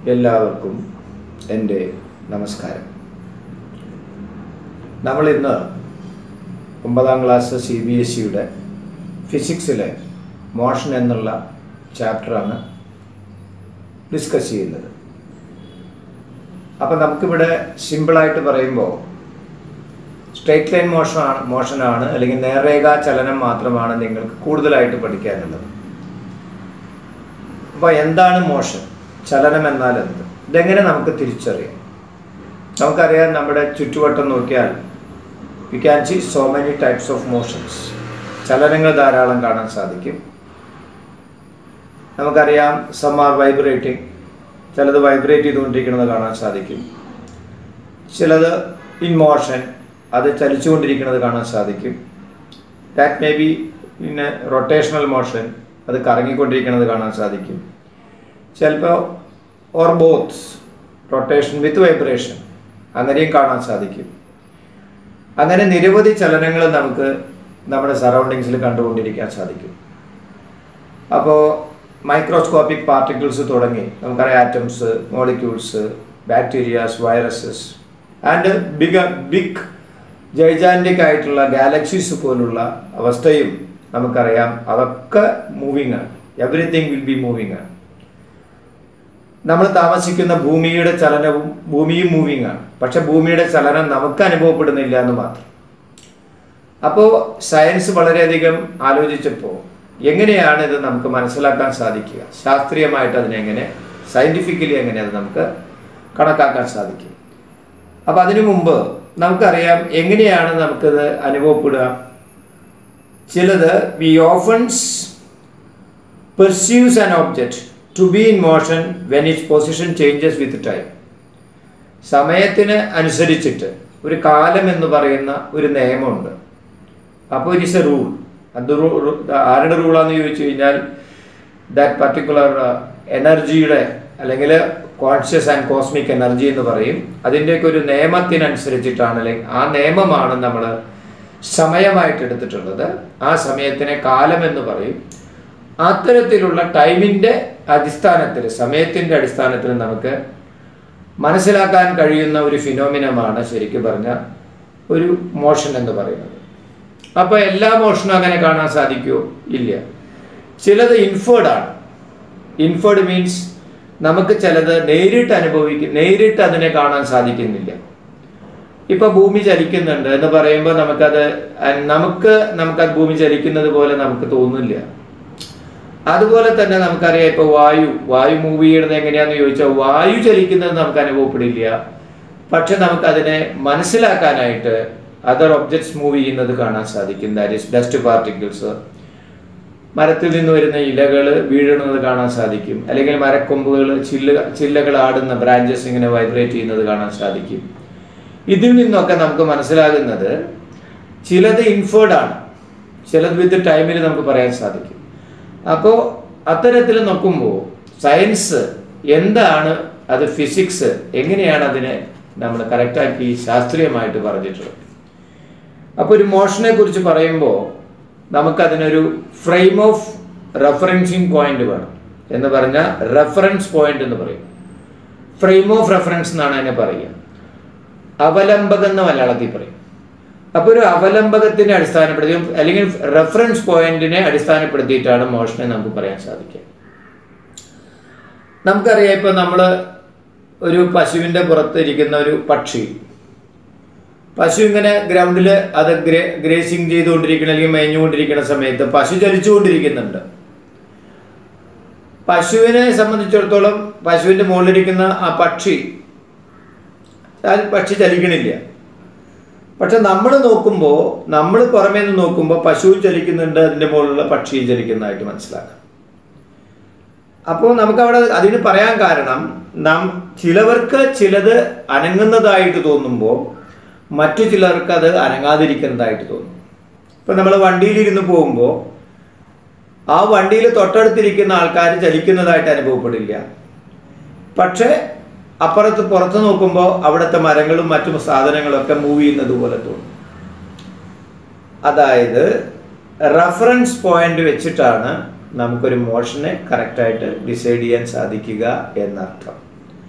എല്ലാവർക്കും എൻ്റെ നമസ്കാരം നമ്മൾ ഇന്ന് ഒമ്പതാം ക്ലാസ് സി ബി എസ് സിയുടെ ഫിസിക്സിലെ മോഷൻ എന്നുള്ള ചാപ്റ്ററാണ് ഡിസ്കസ് ചെയ്യുന്നത് അപ്പം നമുക്കിവിടെ സിമ്പിളായിട്ട് പറയുമ്പോൾ സ്ട്രേറ്റ് ലൈൻ മോഷനാണ് മോഷനാണ് അല്ലെങ്കിൽ നേർരേഖാ ചലനം മാത്രമാണ് നിങ്ങൾക്ക് കൂടുതലായിട്ട് പഠിക്കാനുള്ളത് അപ്പോൾ എന്താണ് മോഷൻ ചലനം എന്നാൽ എന്ത് ഇതെങ്ങനെ നമുക്ക് തിരിച്ചറിയാം നമുക്കറിയാം നമ്മുടെ ചുറ്റുവട്ടം നോക്കിയാൽ we can see so many types of motions ചലനങ്ങൾ ധാരാളം കാണാൻ സാധിക്കും നമുക്കറിയാം സം ആർ വൈബ്രേറ്റിംഗ് ചിലത് വൈബ്രേറ്റ് ചെയ്തുകൊണ്ടിരിക്കുന്നത് കാണാൻ സാധിക്കും ചിലത് ഇൻ മോഷൻ അത് ചലിച്ചുകൊണ്ടിരിക്കുന്നത് കാണാൻ സാധിക്കും ദാറ്റ് മേ ബി പിന്നെ റൊട്ടേഷണൽ മോഷൻ അത് കറങ്ങിക്കൊണ്ടിരിക്കുന്നത് കാണാൻ സാധിക്കും ചിലപ്പോൾ or both rotation with vibration അങ്ങനെയും കാണാൻ സാധിക്കും അങ്ങനെ നിരവധി ചലനങ്ങൾ നമുക്ക് നമ്മുടെ സറൗണ്ടിങ്സിൽ കണ്ടുകൊണ്ടിരിക്കാൻ സാധിക്കും അപ്പോൾ മൈക്രോസ്കോപ്പിക് പാർട്ടിക്കിൾസ് തുടങ്ങി നമുക്കറിയാം atoms molecules bacterias viruses and big big gigantic ആയിട്ടുള്ള ഗാലക്സീസ് പോലുള്ള അവസ്ഥയും നമുക്കറിയാം അതൊക്കെ മൂവിങ് ആണ് എവറിത്തിങ് വിൽ ബി മൂവിങ് ആണ് നമ്മൾ താമസിക്കുന്ന ഭൂമിയുടെ ചലനവും ഭൂമിയും മൂവിങ് ആണ് പക്ഷെ ഭൂമിയുടെ ചലനം നമുക്ക് അനുഭവപ്പെടുന്നില്ല എന്ന് മാത്രം അപ്പോൾ സയൻസ് വളരെയധികം ആലോചിച്ചപ്പോൾ എങ്ങനെയാണ് ഇത് നമുക്ക് മനസ്സിലാക്കാൻ സാധിക്കുക ശാസ്ത്രീയമായിട്ട് അതിനെങ്ങനെ സയൻറ്റിഫിക്കലി എങ്ങനെ അത് നമുക്ക് കണക്കാക്കാൻ സാധിക്കും അപ്പം അതിനു മുമ്പ് നമുക്കറിയാം എങ്ങനെയാണ് നമുക്കിത് അനുഭവപ്പെടുക ചിലത് വി ഓഫൻസ് perceives an object to be in motion when its position changes with time സമയത്തിന് അനുസരിച്ചിട്ട് ഒരു കാലം എന്ന് പറയുന്ന ഒരു നിയമമുണ്ട് അപ്പോൾ ഇറ്റ് ഇസ് എ റൂൾ അത് ആരുടെ റൂളാന്ന് ചോദിച്ചു കഴിഞ്ഞാൽ ദാറ്റ് പർട്ടിക്കുലർ എനർജിയുടെ അല്ലെങ്കിൽ കോൺഷ്യസ് ആൻഡ് കോസ്മിക് എനർജി എന്ന് പറയും അതിൻ്റെയൊക്കെ ഒരു നിയമത്തിനനുസരിച്ചിട്ടാണ് അല്ലെങ്കിൽ ആ നിയമമാണ് നമ്മൾ സമയമായിട്ട് എടുത്തിട്ടുള്ളത് ആ സമയത്തിനെ കാലം എന്ന് പറയും അത്തരത്തിലുള്ള ടൈമിൻ്റെ അടിസ്ഥാനത്തിൽ സമയത്തിൻ്റെ അടിസ്ഥാനത്തിൽ നമുക്ക് മനസ്സിലാക്കാൻ കഴിയുന്ന ഒരു ഫിനോമിനമാണ് ശരിക്കും പറഞ്ഞ ഒരു മോഷൻ എന്ന് പറയുന്നത് അപ്പോൾ എല്ലാ മോഷനും അങ്ങനെ കാണാൻ സാധിക്കുമോ ഇല്ല ചിലത് ഇൻഫേർഡ് ആണ് ഇൻഫേർഡ് മീൻസ് നമുക്ക് ചിലത് നേരിട്ട് അനുഭവിക്കും നേരിട്ട് അതിനെ കാണാൻ സാധിക്കുന്നില്ല ഇപ്പൊ ഭൂമി ചലിക്കുന്നുണ്ട് എന്ന് പറയുമ്പോൾ നമുക്കത് നമുക്ക് നമുക്കത് ഭൂമി ചലിക്കുന്നത് പോലെ നമുക്ക് തോന്നില്ല അതുപോലെ തന്നെ നമുക്കറിയാം ഇപ്പൊ വായു വായു മൂവ് ചെയ്യുന്നത് എങ്ങനെയാന്ന് ചോദിച്ചാൽ വായു ചലിക്കുന്നത് നമുക്ക് അനുഭവപ്പെടില്ല പക്ഷെ നമുക്കതിനെ മനസ്സിലാക്കാനായിട്ട് അതർ ഒബ്ജക്ട്സ് മൂവ് ചെയ്യുന്നത് കാണാൻ സാധിക്കും ദാറ്റ് ഈസ് ഡസ്റ്റ് പാർട്ടിക്കിൾസ് മരത്തിൽ നിന്ന് വരുന്ന ഇലകൾ വീഴുന്നത് കാണാൻ സാധിക്കും അല്ലെങ്കിൽ മരക്കൊമ്പുകൾ ചില്ല ചില്ലകൾ ആടുന്ന ബ്രാഞ്ചസ് ഇങ്ങനെ വൈബ്രേറ്റ് ചെയ്യുന്നത് കാണാൻ സാധിക്കും ഇതിൽ നിന്നൊക്കെ നമുക്ക് മനസ്സിലാകുന്നത് ചിലത് ഇൻഫേർഡ് ആണ് ചിലത് വിത്ത് ടൈമിൽ നമുക്ക് പറയാൻ സാധിക്കും അപ്പോൾ അത്തരത്തിൽ നോക്കുമ്പോൾ സയൻസ് എന്താണ് അത് ഫിസിക്സ് എങ്ങനെയാണ് അതിനെ നമ്മൾ കറക്റ്റാക്കി ശാസ്ത്രീയമായിട്ട് പറഞ്ഞിട്ടുള്ളത് അപ്പോൾ ഒരു മോഷനെ കുറിച്ച് പറയുമ്പോൾ നമുക്കതിനൊരു ഫ്രെയിം ഓഫ് റെഫറൻസിങ് പോയിന്റ് വേണം എന്ന് പറഞ്ഞാൽ റെഫറൻസ് പോയിന്റ് എന്ന് പറയും ഫ്രെയിം ഓഫ് റെഫറൻസ് എന്നാണ് അതിനെ പറയുക അവലംബകം എന്ന് മലയാളത്തിൽ പറയും അപ്പോൾ ഒരു അവലംബകത്തിനെ അടിസ്ഥാനപ്പെടുത്തി അല്ലെങ്കിൽ റെഫറൻസ് പോയിന്റിനെ അടിസ്ഥാനപ്പെടുത്തിയിട്ടാണ് മോഷനെ നമുക്ക് പറയാൻ സാധിക്കുക നമുക്കറിയാം ഇപ്പൊ നമ്മൾ ഒരു പശുവിൻ്റെ പുറത്ത് ഇരിക്കുന്ന ഒരു പക്ഷി പശു ഇങ്ങനെ ഗ്രൗണ്ടിൽ അത് ഗ്രേ ഗ്രേസിങ് ചെയ്തുകൊണ്ടിരിക്കുന്ന അല്ലെങ്കിൽ മേഞ്ഞുകൊണ്ടിരിക്കുന്ന സമയത്ത് പശു ചലിച്ചുകൊണ്ടിരിക്കുന്നുണ്ട് പശുവിനെ സംബന്ധിച്ചിടത്തോളം പശുവിൻ്റെ മുകളിലിരിക്കുന്ന ആ പക്ഷി ആ പക്ഷി ചലിക്കണില്ല പക്ഷെ നമ്മൾ നോക്കുമ്പോൾ നമ്മൾ പുറമേ നിന്ന് നോക്കുമ്പോൾ പശുവും ചലിക്കുന്നുണ്ട് അതിൻ്റെ മുകളിലുള്ള പക്ഷിയും ചലിക്കുന്നതായിട്ട് മനസ്സിലാക്കാം അപ്പോൾ നമുക്ക് അവിടെ അതിന് പറയാൻ കാരണം നാം ചിലവർക്ക് ചിലത് അനങ്ങുന്നതായിട്ട് തോന്നുമ്പോൾ മറ്റു ചിലർക്ക് അത് അനങ്ങാതിരിക്കുന്നതായിട്ട് തോന്നും ഇപ്പം നമ്മൾ വണ്ടിയിലിരുന്ന് പോകുമ്പോൾ ആ വണ്ടിയിൽ തൊട്ടടുത്തിരിക്കുന്ന ആൾക്കാർ ചലിക്കുന്നതായിട്ട് അനുഭവപ്പെടില്ല പക്ഷേ അപ്പുറത്ത് പുറത്ത് നോക്കുമ്പോൾ അവിടുത്തെ മരങ്ങളും മറ്റു സാധനങ്ങളൊക്കെ മൂവ് ചെയ്യുന്നത് പോലെ തോന്നും അതായത് റഫറൻസ് പോയിന്റ് വെച്ചിട്ടാണ് നമുക്കൊരു മോഷനെ കറക്റ്റായിട്ട് ഡിസൈഡ് ചെയ്യാൻ സാധിക്കുക എന്നർത്ഥം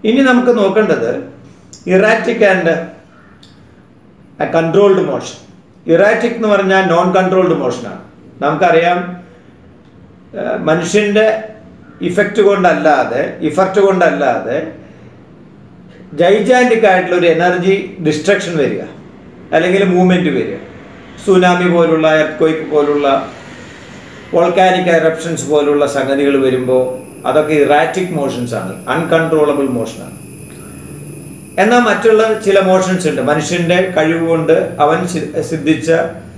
ഇനി നമുക്ക് നോക്കേണ്ടത് erratic and controlled motion erratic എന്ന് പറഞ്ഞാൽ നോൺ കൺട്രോൾഡ് മോഷനാണ് നമുക്കറിയാം ആ, മനുഷ്യൻ്റെ ഇഫക്റ്റ് കൊണ്ടല്ലാതെ ഇഫക്റ്റ് കൊണ്ടല്ലാതെ ജൈജാൻറ്റിക് ആയിട്ടുള്ള ഒരു എനർജി ഡിസ്ട്രക്ഷൻ വരിക അല്ലെങ്കിൽ മൂവ്മെൻറ്റ് വരിക സുനാമി പോലുള്ള എർത്ത് പോലുള്ള വോൾക്കാനിക് എറപ്ഷൻസ് പോലുള്ള സംഗതികൾ വരുമ്പോൾ അതൊക്കെ ഇറാറ്റിക് മോഷൻസ് ആണ് അൺകൺട്രോളബിൾ മോഷനാണ് എന്നാൽ മറ്റുള്ള ചില മോഷൻസ് ഉണ്ട് മനുഷ്യന്റെ കഴിവ് കൊണ്ട് അവൻ സി- സിദ്ധിച്ച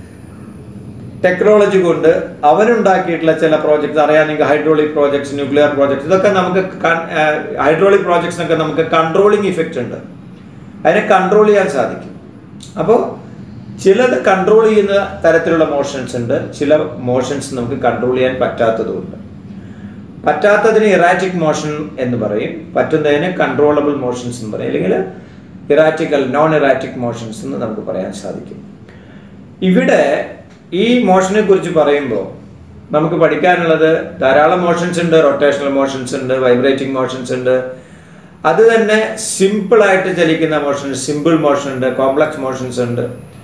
ടെക്നോളജി കൊണ്ട് അവനുണ്ടാക്കിയിട്ടുള്ള ചില പ്രോജക്ട്സ് അറിയാം നിങ്ങൾക്ക് ഹൈഡ്രോളിക് പ്രോജക്ട്സ് ന്യൂക്ലിയർ പ്രോജക്ട്സ് ഇതൊക്കെ നമുക്ക് ഹൈഡ്രോളിക് പ്രോജക്ട്സിനൊക്കെ നമുക്ക് കൺട്രോളിങ് ഇഫക്റ്റ് ഉണ്ട് അതിനെ കൺട്രോൾ ചെയ്യാൻ സാധിക്കും അപ്പോൾ ചിലത് കൺട്രോൾ ചെയ്യുന്ന തരത്തിലുള്ള മോഷൻസ് ഉണ്ട് ചില മോഷൻസ് നമുക്ക് കൺട്രോൾ ചെയ്യാൻ പറ്റാത്തതുമുണ്ട് പറ്റാത്തതിന് ഇറാറ്റിക് മോഷൻ എന്ന് പറയും പറ്റുന്നതിന് കൺട്രോളബിൾ മോഷൻസ് എന്ന് പറയും അല്ലെങ്കിൽ ഇറാറ്റിക്കൽ നോൺ ഇറാറ്റിക് മോഷൻസ് എന്ന് നമുക്ക് പറയാൻ സാധിക്കും ഇവിടെ ഈ മോഷനെ കുറിച്ച് പറയുമ്പോൾ നമുക്ക് പഠിക്കാനുള്ളത് ധാരാളം മോഷൻസ് ഉണ്ട് റൊട്ടേഷണൽ മോഷൻസ് ഉണ്ട് വൈബ്രേറ്റിംഗ് മോഷൻസ് ഉണ്ട് അത് തന്നെ സിമ്പിളായിട്ട് ചലിക്കുന്ന മോഷൻസ് സിമ്പിൾ മോഷൻ ഉണ്ട് കോംപ്ലക്സ് മോഷൻസ് ഉണ്ട്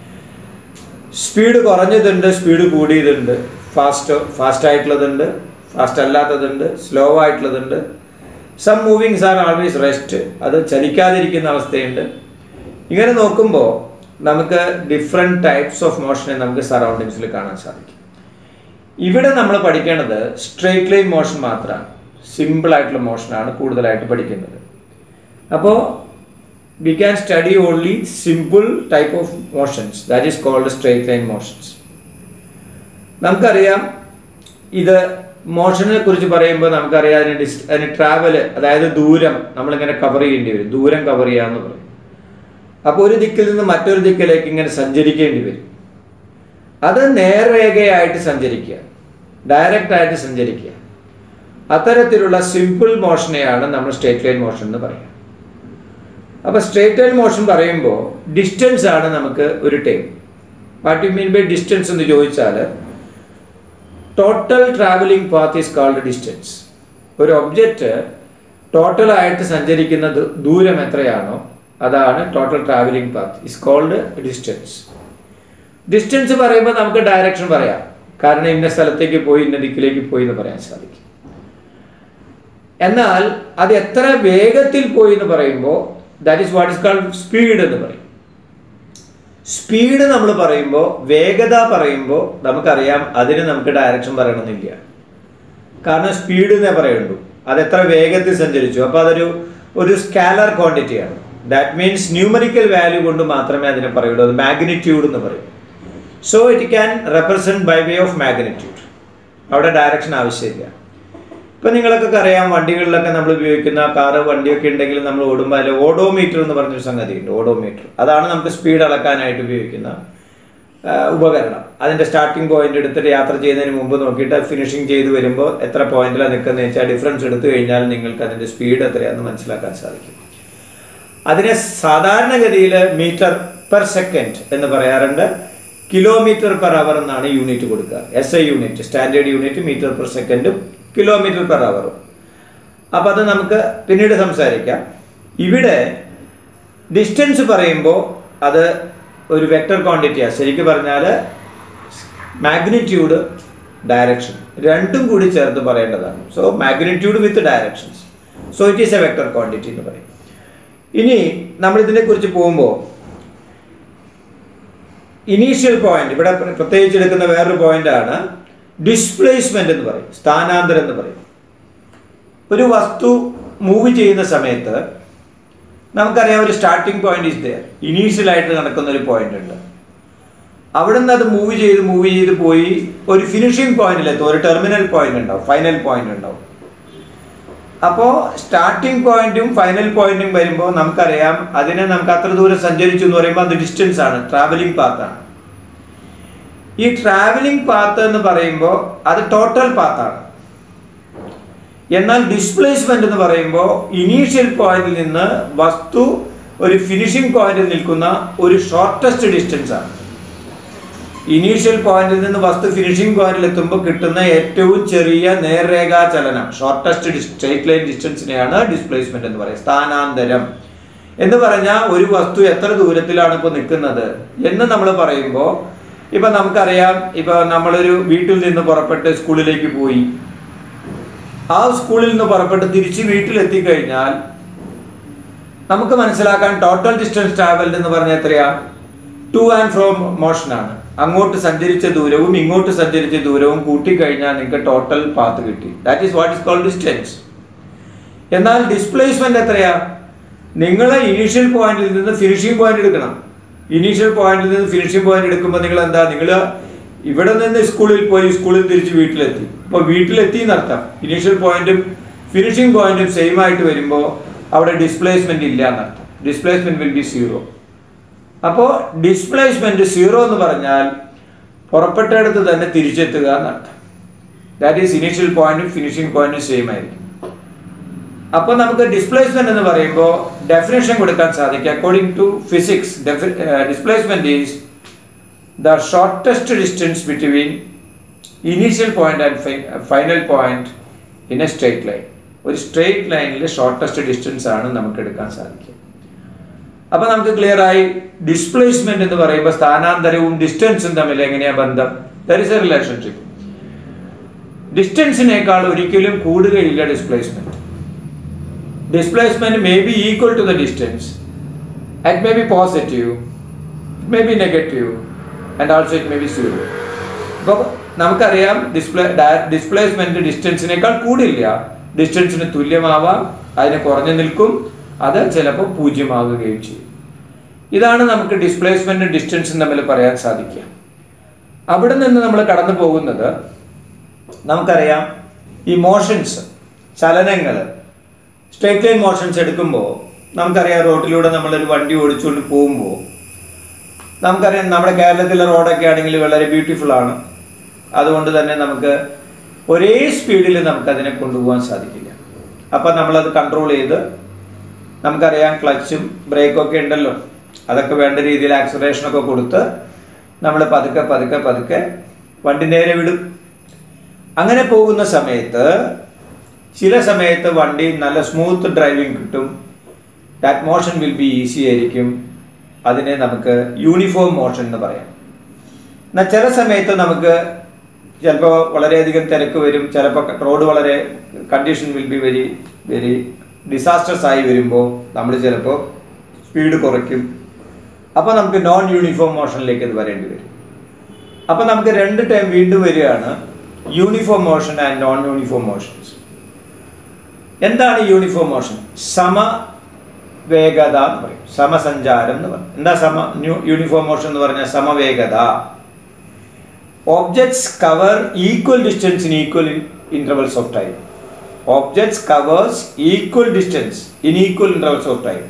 സ്പീഡ് കുറഞ്ഞതുണ്ട് സ്പീഡ് കൂടിയതുണ്ട് ഫാസ്റ്റ് ഫാസ്റ്റ് ആയിട്ടുള്ളതുണ്ട് ഫാസ്റ്റ് അല്ലാത്തതുണ്ട് സ്ലോ ആയിട്ടുള്ളതുണ്ട് some movings are always rest അത് ചലിക്കാതിരിക്കുന്ന അവസ്ഥയുണ്ട് ഇങ്ങനെ നോക്കുമ്പോൾ നമുക്ക് ഡിഫറെൻറ്റ് ടൈപ്സ് ഓഫ് മോഷനെ നമുക്ക് സറൗണ്ടിങ്സിൽ കാണാൻ സാധിക്കും ഇവിടെ നമ്മൾ പഠിക്കേണ്ടത് സ്ട്രെയിറ്റ് ലൈൻ മോഷൻ മാത്രമാണ് സിമ്പിൾ ആയിട്ടുള്ള മോഷനാണ് കൂടുതലായിട്ട് പഠിക്കുന്നത് അപ്പോൾ we can study only simple type of motions that is called straight line motions നമുക്കറിയാം ഇത് മോഷനെ കുറിച്ച് പറയുമ്പോൾ നമുക്കറിയാം അതിന് ഡിസ് അതിന് ട്രാവൽ അതായത് ദൂരം നമ്മളിങ്ങനെ കവർ ചെയ്യേണ്ടി വരും ദൂരം കവർ ചെയ്യാന്ന് പറയും അപ്പോൾ ഒരു ദിക്കിൽ നിന്ന് മറ്റൊരു ദിക്കിലേക്ക് ഇങ്ങനെ സഞ്ചരിക്കേണ്ടി വരും അത് നേർരേഖയായിട്ട് സഞ്ചരിക്കുക ഡയറക്റ്റ് ആയിട്ട് സഞ്ചരിക്കുക അത്തരത്തിലുള്ള സിമ്പിൾ മോഷനെയാണ് നമ്മൾ സ്ട്രേറ്റ് ലൈൻ മോഷൻ എന്ന് പറയുക അപ്പോൾ സ്ട്രേറ്റ് ലൈൻ മോഷൻ പറയുമ്പോൾ ഡിസ്റ്റൻസ് ആണ് നമുക്ക് ഒരു time what you mean by distance എന്ന് ചോദിച്ചാൽ total travelling path is called distance ഒരു ഒബ്ജക്റ്റ് ടോട്ടലായിട്ട് സഞ്ചരിക്കുന്ന ദൂ- ദൂരം എത്രയാണോ അതാണ് total travelling path is called distance distance പറയുമ്പോൾ നമുക്ക് ഡയറക്ഷൻ പറയാം കാരണം ഇന്ന സ്ഥലത്തേക്ക് പോയി ഇന്ന ദിക്കിലേക്ക് പോയി എന്ന് പറയാൻ സാധിക്കും എന്നാൽ അത് എത്ര വേഗത്തിൽ പോയി എന്ന് പറയുമ്പോൾ that is what is called speed എന്ന് പറയും സ്പീഡ് നമ്മൾ പറയുമ്പോൾ വേഗത പറയുമ്പോൾ നമുക്കറിയാം അതിന് നമുക്ക് ഡയറക്ഷൻ പറയണമെന്നില്ല കാരണം സ്പീഡ് എന്നേ പറയുള്ളൂ അത് എത്ര വേഗത്തിൽ സഞ്ചരിച്ചു അപ്പോൾ അതൊരു ഒരു സ്കാലർ ക്വാണ്ടിറ്റിയാണ് ദാറ്റ് മീൻസ് ന്യൂമറിക്കൽ വാല്യൂ കൊണ്ട് മാത്രമേ അതിനെ പറയുള്ളൂ അത് മാഗ്നിറ്റ്യൂഡ് എന്ന് പറയും so it can represent by way of magnitude അവിടെ ഡയറക്ഷൻ ആവശ്യമില്ല ഇപ്പം നിങ്ങൾക്കൊക്കെ അറിയാം വണ്ടികളിലൊക്കെ നമ്മൾ ഉപയോഗിക്കുന്ന കാറ് വണ്ടിയൊക്കെ ഉണ്ടെങ്കിൽ നമ്മൾ ഓടുമ്പോൾ അതിൽ ഓഡോമീറ്റർ എന്ന് പറഞ്ഞൊരു സംഗതി ഉണ്ട് ഓഡോമീറ്റർ അതാണ് നമുക്ക് സ്പീഡ് അളക്കാനായിട്ട് ഉപയോഗിക്കുന്ന ആ, ഉപകരണം അതിൻ്റെ സ്റ്റാർട്ടിംഗ് പോയിന്റ് എടുത്തിട്ട് യാത്ര ചെയ്യുന്നതിന് മുമ്പ് നോക്കിയിട്ട് ഫിനിഷിംഗ് ചെയ്ത് വരുമ്പോൾ എത്ര പോയിന്റിലാണ് നിൽക്കുന്നത് വെച്ചാൽ ഡിഫറൻസ് എടുത്തു കഴിഞ്ഞാൽ നിങ്ങൾക്ക് അതിൻ്റെ സ്പീഡ് എത്രയാണെന്ന് മനസ്സിലാക്കാൻ സാധിക്കും അതിനെ സാധാരണഗതിയിൽ മീറ്റർ പെർ സെക്കൻഡ് എന്ന് പറയാറുണ്ട് കിലോമീറ്റർ പെർ അവർ എന്നാണ് യൂണിറ്റ് കൊടുക്കുക S I unit standard unit metre per സെക്കൻഡും കിലോമീറ്റർ പെർ അവറും അപ്പം അത് നമുക്ക് പിന്നീട് സംസാരിക്കാം ഇവിടെ ഡിസ്റ്റൻസ് പറയുമ്പോൾ അത് ഒരു വെക്ടർ ക്വാണ്ടിറ്റിയാണ് ശരിക്കും പറഞ്ഞാൽ മാഗ്നിറ്റ്യൂഡ് ഡയറക്ഷൻ രണ്ടും കൂടി ചേർത്ത് പറയേണ്ടതാണ് so magnitude with directions so it is a vector quantity എന്ന് പറയും ഇനി നമ്മൾ ഇതിനെക്കുറിച്ച് പോകുമ്പോൾ ഇനീഷ്യൽ പോയിന്റ് ഇവിടെ പ്ര- പ്രത്യേകിച്ച് എടുക്കുന്ന വേറൊരു പോയിന്റ് ആണ് ഡിസ്പ്ലേസ്മെന്റ് എന്ന് പറയും സ്ഥാനാന്തരം എന്ന് പറയും ഒരു വസ്തു മൂവ് ചെയ്യുന്ന സമയത്ത് നമുക്കറിയാം ഒരു സ്റ്റാർട്ടിംഗ് പോയിന്റ് ഇസ് ദയർ ഇനീഷ്യലായിട്ട് നടക്കുന്ന ഒരു പോയിന്റ് ഉണ്ട് അവിടെ നിന്ന് അത് മൂവ് ചെയ്ത് മൂവ് ചെയ്ത് പോയി ഒരു ഫിനിഷിംഗ് പോയിന്റിലെത്തും ഒരു ടെർമിനൽ പോയിന്റ് ഉണ്ടാവും ഫൈനൽ പോയിന്റ് ഉണ്ടാവും അപ്പോൾ സ്റ്റാർട്ടിംഗ് പോയിന്റും ഫൈനൽ പോയിന്റും വരുമ്പോൾ നമുക്കറിയാം അതിനെ നമുക്ക് അത്ര ദൂരം സഞ്ചരിച്ചു എന്ന് പറയുമ്പോൾ അത് ഡിസ്റ്റൻസ് ആണ് ട്രാവലിംഗ് പാത്താണ് ഈ ട്രാവലിംഗ് പാത്ത് എന്ന് പറയുമ്പോൾ അത് ടോട്ടൽ പാത്താണ് എന്നാൽ ഡിസ്പ്ലേസ്മെന്റ് എന്ന് പറയുമ്പോൾ ഇനീഷ്യൽ പോയിന്റിൽ നിന്ന് വസ്തു ഒരു ഫിനിഷിംഗ് പോയിന്റിൽ നിൽക്കുന്ന ഒരു ഷോർട്ടസ്റ്റ് ഡിസ്റ്റൻസ് ആണ് ഇനീഷ്യൽ പോയിന്റിൽ നിന്ന് വസ്തു ഫിനിഷിംഗ് പോയിന്റിൽ എത്തുമ്പോൾ കിട്ടുന്ന ഏറ്റവും ചെറിയ നേർരേഖാ ചലനം ഷോർട്ടസ്റ്റ് സ്ട്രേറ്റ് ലൈൻ ഡിസ്റ്റൻസിനെയാണ് ഡിസ്പ്ലേസ്മെന്റ് എന്ന് പറയുന്നത് സ്ഥാനാന്തരം എന്ന് പറഞ്ഞാൽ ഒരു വസ്തു എത്ര ദൂരത്തിലാണ് ഇപ്പോൾ നിൽക്കുന്നത് എന്ന് നമ്മൾ പറയുമ്പോൾ ഇപ്പൊ നമുക്കറിയാം ഇപ്പൊ നമ്മളൊരു വീട്ടിൽ നിന്ന് പുറപ്പെട്ട് സ്കൂളിലേക്ക് പോയി ആ സ്കൂളിൽ നിന്ന് പുറപ്പെട്ട് തിരിച്ച് വീട്ടിലെത്തി കഴിഞ്ഞാൽ നമുക്ക് മനസ്സിലാക്കാൻ ടോട്ടൽ ഡിസ്റ്റൻസ് ട്രാവൽഡ് എന്ന് പറഞ്ഞാൽ എത്രയാ ടു ആൻഡ് ഫ്രോ മോഷനാണ് അങ്ങോട്ട് സഞ്ചരിച്ച ദൂരവും ഇങ്ങോട്ട് സഞ്ചരിച്ച ദൂരവും കൂട്ടിക്കഴിഞ്ഞാൽ നിങ്ങൾക്ക് ടോട്ടൽ പാത്ത് കിട്ടി that is what is called distance എന്നാൽ ഡിസ്പ്ലേസ്മെന്റ് എത്രയാ നിങ്ങൾ ഇനീഷ്യൽ പോയിന്റിൽ നിന്ന് ഫിനിഷിംഗ് പോയിന്റ് എടുക്കണം ഇനീഷ്യൽ പോയിന്റിൽ നിന്ന് ഫിനിഷിംഗ് പോയിന്റ് എടുക്കുമ്പോൾ നിങ്ങൾ എന്താ നിങ്ങൾ ഇവിടെ നിന്ന് സ്കൂളിൽ പോയി സ്കൂളിൽ തിരിച്ച് വീട്ടിലെത്തി അപ്പോൾ വീട്ടിലെത്തി എന്നർത്ഥം ഇനീഷ്യൽ പോയിന്റും ഫിനിഷിംഗ് പോയിന്റും സെയിം ആയിട്ട് വരുമ്പോൾ അവിടെ ഡിസ്പ്ലേസ്മെന്റ് ഇല്ല എന്നർത്ഥം ഡിസ്പ്ലേസ്മെന്റ് വിൽ ബി സീറോ അപ്പോൾ ഡിസ്പ്ലേസ്മെന്റ് സീറോ എന്ന് പറഞ്ഞാൽ പുറപ്പെട്ടയിടത്ത് തന്നെ തിരിച്ചെത്തുക എന്നർത്ഥം ദാറ്റ് ഈസ് ഇനീഷ്യൽ പോയിന്റും ഫിനിഷിംഗ് പോയിന്റും സെയിം ആയിരിക്കും അപ്പോൾ നമുക്ക് ഡിസ്പ്ലേസ്മെന്റ് എന്ന് പറയുമ്പോൾ ഡെഫിനേഷൻ കൊടുക്കാൻ സാധിക്കും according to physics displacement is the shortest distance between initial point and final point in a straight line ഒരു സ്ട്രേറ്റ് ലൈനിൽ ഷോർട്ടസ്റ്റ് ഡിസ്റ്റൻസ് ആണ് നമുക്ക് എടുക്കാൻ സാധിക്കുക അപ്പൊ നമുക്ക് ക്ലിയർ ആയി ഡിസ്പ്ലേസ്മെന്റ് എന്ന് പറയുമ്പോൾ സ്ഥാനാന്തരവും ഡിസ്റ്റൻസും തമ്മിൽ എങ്ങനെയാ ബന്ധം ദർ ഇസ് എ റിലേഷൻഷിപ്പ് ഡിസ്റ്റൻസിനേക്കാൾ ഒരിക്കലും കൂടുകയില്ല displacement displacement may be equal to the distance it may be positive it may be negative and also it may be zero അപ്പോൾ നമുക്കറിയാം ഡിസ്പ്ലേ ഡിസ്പ്ലേസ്മെന്റ് ഡിസ്റ്റൻസിനേക്കാൾ കൂടില്ല ഡിസ്റ്റൻസിന് തുല്യമാവാം അതിന് കുറഞ്ഞു നിൽക്കും അത് ചിലപ്പോൾ പൂജ്യമാകുകയും ചെയ്യും ഇതാണ് നമുക്ക് ഡിസ്പ്ലേസ്മെന്റും ഡിസ്റ്റൻസും തമ്മിൽ പറയാൻ സാധിക്കുക അവിടെ നിന്ന് നമ്മൾ കടന്നു പോകുന്നത് നമുക്കറിയാം ഈ മോഷൻസ് ചലനങ്ങൾ സ്ട്രേറ്റ് ലൈൻ മോഷൻസ് എടുക്കുമ്പോൾ നമുക്കറിയാം റോഡിലൂടെ നമ്മളൊരു വണ്ടി ഓടിച്ചുകൊണ്ട് പോകുമ്പോൾ നമുക്കറിയാം നമ്മുടെ കേരളത്തിലെ റോഡൊക്കെ ആണെങ്കിൽ വളരെ ബ്യൂട്ടിഫുൾ ആണ് അതുകൊണ്ട് തന്നെ നമുക്ക് ഒരേ സ്പീഡിൽ നമുക്ക് അതിനെ കൊണ്ടുപോകാൻ സാധിക്കില്ല അപ്പം നമ്മളത് കൺട്രോൾ ചെയ്ത് നമുക്കറിയാം ക്ലച്ചും ബ്രേക്കും ഒക്കെ ഉണ്ടല്ലോ അതൊക്കെ വേണ്ട രീതിയിൽ ആക്സലറേഷനൊക്കെ കൊടുത്ത് നമ്മൾ പതുക്കെ പതുക്കെ പതുക്കെ വണ്ടി നേരെ വിടും അങ്ങനെ പോകുന്ന സമയത്ത് ചില സമയത്ത് വണ്ടി നല്ല സ്മൂത്ത് ഡ്രൈവിംഗ് കിട്ടും that motion will be easy ആയിരിക്കും അതിനെ നമുക്ക് യൂണിഫോം മോഷൻ എന്ന് പറയാം എന്നാൽ ചില സമയത്ത് നമുക്ക് ചിലപ്പോൾ വളരെയധികം തിരക്ക് വരും ചിലപ്പോൾ റോഡ് വളരെ condition will be very very disasters ആയി വരുമ്പോൾ നമ്മൾ ചിലപ്പോൾ സ്പീഡ് കുറയ്ക്കും അപ്പോൾ നമുക്ക് നോൺ യൂണിഫോം മോഷനിലേക്ക് ഇത് വരേണ്ടി വരും അപ്പോൾ നമുക്ക് രണ്ട് ടൈം വീണ്ടും വരികയാണ് uniform motion and non uniform motions എന്താണ് യൂണിഫോം മോഷൻ സമ വേഗത എന്ന് പറയും സമസഞ്ചാരം എന്ന് പറയും എന്താ സമ യൂണിഫോം മോഷൻ എന്ന് പറഞ്ഞാൽ സമവേഗത objects cover equal distance in equal intervals of time objects covers equal distance in equal intervals of time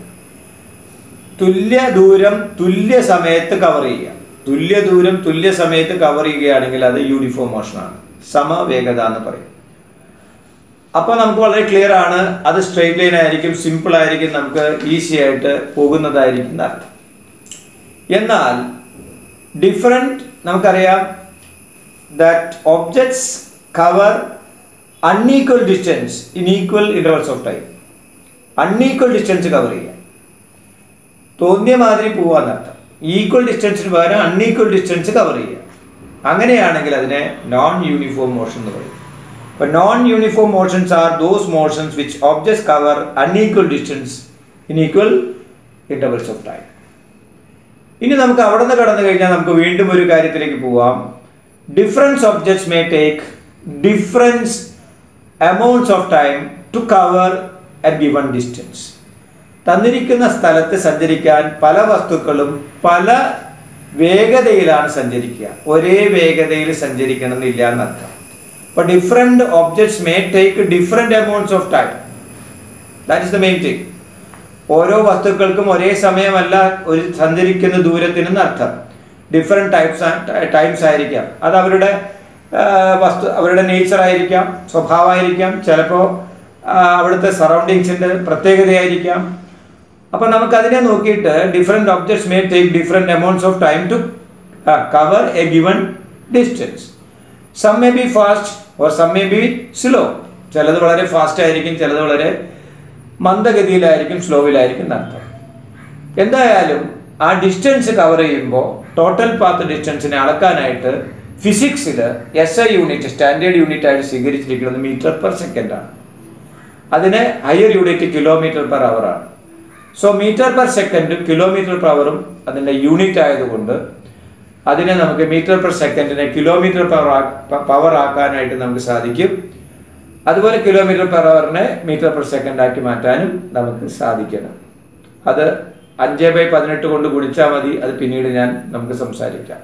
തുല്യ ദൂരം തുല്യ സമയത്ത് കവർ ചെയ്യുക തുല്യ ദൂരം തുല്യ സമയത്ത് കവർ ചെയ്യുകയാണെങ്കിൽ അത് യൂണിഫോം മോഷനാണ് സമവേഗത എന്ന് പറയും അപ്പോൾ നമുക്ക് വളരെ ക്ലിയർ ആണ് അത് സ്ട്രെയിറ്റ് ലൈൻ ആയിരിക്കും സിമ്പിൾ ആയിരിക്കും നമുക്ക് ഈസി ആയിട്ട് പോകുന്നതായിരിക്കും എന്നർത്ഥം എന്നാൽ ഡിഫറെൻറ്റ് നമുക്കറിയാം that objects cover unequal distance in equal intervals of time unequal distance cover ചെയ്യുക തോന്നിയ മാതിരി പോവാന്നർത്ഥം ഈക്വൽ ഡിസ്റ്റൻസിന് പകരം അൺഈക്വൽ ഡിസ്റ്റൻസ് കവർ ചെയ്യുക അങ്ങനെയാണെങ്കിൽ അതിനെ നോൺ യൂണിഫോം മോഷൻ എന്ന് പറയും അപ്പോൾ non uniform motions are those motions which objects cover unequal distance in equal intervals of time ഇനി നമുക്ക് അവിടെ നിന്ന് കടന്നു കഴിഞ്ഞാൽ നമുക്ക് വീണ്ടും ഒരു കാര്യത്തിലേക്ക് പോവാം difference objects may take difference amounts of time to cover a given distance തന്നിരിക്കുന്ന സ്ഥലത്ത് സഞ്ചരിക്കാൻ പല വസ്തുക്കളും പല വേഗതയിലാണ് സഞ്ചരിക്കുക ഒരേ വേഗതയിൽ സഞ്ചരിക്കണം എന്നില്ല എന്നർത്ഥം അപ്പൊ different objects may take different amounts of time that is the main thing ഓരോ വസ്തുക്കൾക്കും ഒരേ സമയമല്ല ഒരു സഞ്ചരിക്കുന്ന ദൂരത്തിനെന്ന് അർത്ഥം ഡിഫറെന്റ് ടൈപ്സ് ടൈംസ് ആയിരിക്കാം അത് അവരുടെ ആ, വസ്തു അവരുടെ നേച്ചർ ആയിരിക്കാം സ്വഭാവമായിരിക്കാം ചിലപ്പോൾ അവിടുത്തെ സറൗണ്ടിങ്സിൻ്റെ പ്രത്യേകതയായിരിക്കാം അപ്പം നമുക്കതിനെ നോക്കിയിട്ട് different objects may take different amounts of time to cover a given distance some may be fast or some may be slow ചിലത് വളരെ ഫാസ്റ്റ് ആയിരിക്കും ചിലത് വളരെ മന്ദഗതിയിലായിരിക്കും സ്ലോവിലായിരിക്കും നടത്തും എന്തായാലും ആ ഡിസ്റ്റൻസ് കവർ ചെയ്യുമ്പോൾ ടോട്ടൽ പാത്ത് ഡിസ്റ്റൻസിനെ അളക്കാനായിട്ട് ഫിസിക്സിൽ S I unit standard unit ആയിട്ട് സ്വീകരിച്ചിരിക്കുന്നത് മീറ്റർ പെർ സെക്കൻഡ് ആണ് അതിന് higher unit kilometre per hour ആണ് സോ മീറ്റർ പെർ സെക്കൻഡും കിലോമീറ്റർ പെർ അവറും അതിൻ്റെ യൂണിറ്റ് ആയതുകൊണ്ട് അതിനെ നമുക്ക് മീറ്റർ പെർ സെക്കൻഡിനെ കിലോമീറ്റർ പവർ പവർ ആക്കാനായിട്ട് നമുക്ക് സാധിക്കും അതുപോലെ കിലോമീറ്റർ പെർ അവറിനെ മീറ്റർ പെർ സെക്കൻഡ് ആക്കി മാറ്റാനും നമുക്ക് സാധിക്കണം അത് അഞ്ച് ബൈ പതിനെട്ട് കൊണ്ട് ഗുണിച്ചാൽ മതി അത് പിന്നീട് ഞാൻ നമുക്ക് സംസാരിക്കാം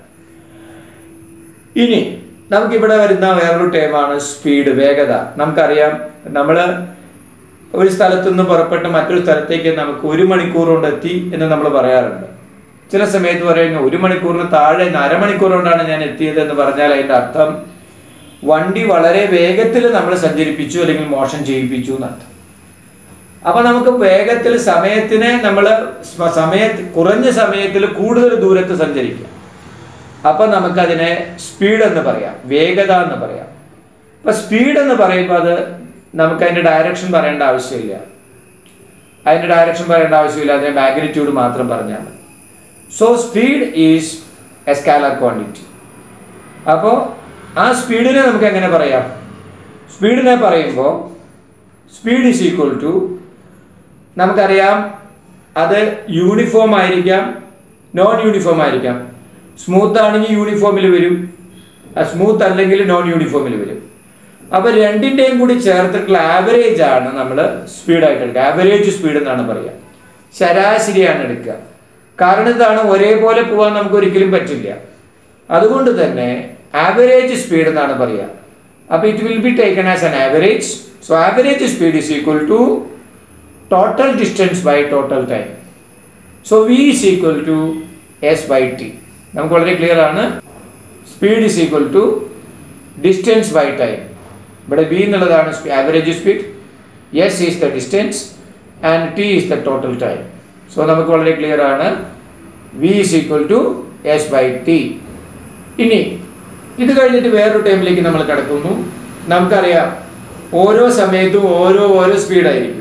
ഇനി നമുക്കിവിടെ വരുന്ന വേറൊരു ടേമാണ് സ്പീഡ് വേഗത നമുക്കറിയാം നമ്മൾ ഒരു സ്ഥലത്തു നിന്ന് പുറപ്പെട്ട് മറ്റൊരു സ്ഥലത്തേക്ക് നമുക്ക് ഒരു മണിക്കൂർ കൊണ്ട് എത്തി എന്ന് നമ്മൾ പറയാറുണ്ട് ചില സമയത്ത് പറയുന്നു ഒരു മണിക്കൂറിന് താഴെ അരമണിക്കൂർ കൊണ്ടാണ് ഞാൻ എത്തിയത് എന്ന് പറഞ്ഞാൽ അതിൻ്റെ അർത്ഥം വണ്ടി വളരെ വേഗത്തിൽ നമ്മൾ സഞ്ചരിപ്പിച്ചു അല്ലെങ്കിൽ മോഷൻ ചെയ്യിപ്പിച്ചു എന്നർത്ഥം അപ്പൊ നമുക്ക് വേഗത്തിൽ സമയത്തിനെ നമ്മൾ സമയ കുറഞ്ഞ സമയത്തിൽ കൂടുതൽ ദൂരത്ത് സഞ്ചരിക്കാം അപ്പൊ നമുക്കതിനെ സ്പീഡ് എന്ന് പറയാം വേഗത എന്ന് പറയാം അപ്പൊ സ്പീഡ് എന്ന് പറയുമ്പോൾ അത് നമുക്ക് അതിന്റെ ഡയറക്ഷൻ പറയേണ്ട ആവശ്യമില്ല അതിന്റെ ഡയറക്ഷൻ പറയേണ്ട ആവശ്യമില്ല അതിന്റെ മാഗ്നിറ്റ്യൂഡ് മാത്രം പറഞ്ഞാൽ മതി so speed is a scalar quantity അപ്പോൾ ആ സ്പീഡിനെ നമുക്ക് എങ്ങനെ പറയാം സ്പീഡിനെ പറയുമ്പോൾ സ്പീഡ് ഈസ് ഈക്വൽ ടു നമുക്കറിയാം അത് യൂണിഫോം ആയിരിക്കാം നോൺ യൂണിഫോം ആയിരിക്കാം സ്മൂത്ത് ആണെങ്കിൽ യൂണിഫോമിൽ വരും സ്മൂത്ത് അല്ലെങ്കിൽ നോൺ യൂണിഫോമിൽ വരും അപ്പൊ രണ്ടിന്റെയും കൂടി ചേർത്തിട്ടുള്ള ആവറേജ് ആണ് നമ്മൾ സ്പീഡായിട്ട് എടുക്കുക ആവറേജ് സ്പീഡ് എന്നാണ് പറയുക ശരാശരിയാണ് എടുക്കുക കാരണം ഇതാണ് ഒരേപോലെ പോകാൻ നമുക്ക് ഒരിക്കലും പറ്റില്ല അതുകൊണ്ട് തന്നെ ആവറേജ് സ്പീഡ് എന്നാണ് പറയുക അപ്പൊ it will be taken as an average so average speed is equal to total distance by total time so v is equal to s by t നമുക്ക് വളരെ ക്ലിയർ ആണ് speed is equal to distance by time ഇവിടെ v എന്നുള്ളതാണ് average speed s is the distance and t is the total time so നമുക്ക് വളരെ clear ആണ് v is equal to s by t ഇനി ഇത് കഴിഞ്ഞിട്ട് വേറൊരു ടൈമിലേക്ക് നമ്മൾ കിടക്കുന്നു നമുക്കറിയാം ഓരോ സമയത്തും ഓരോ ഓരോ സ്പീഡായിരിക്കും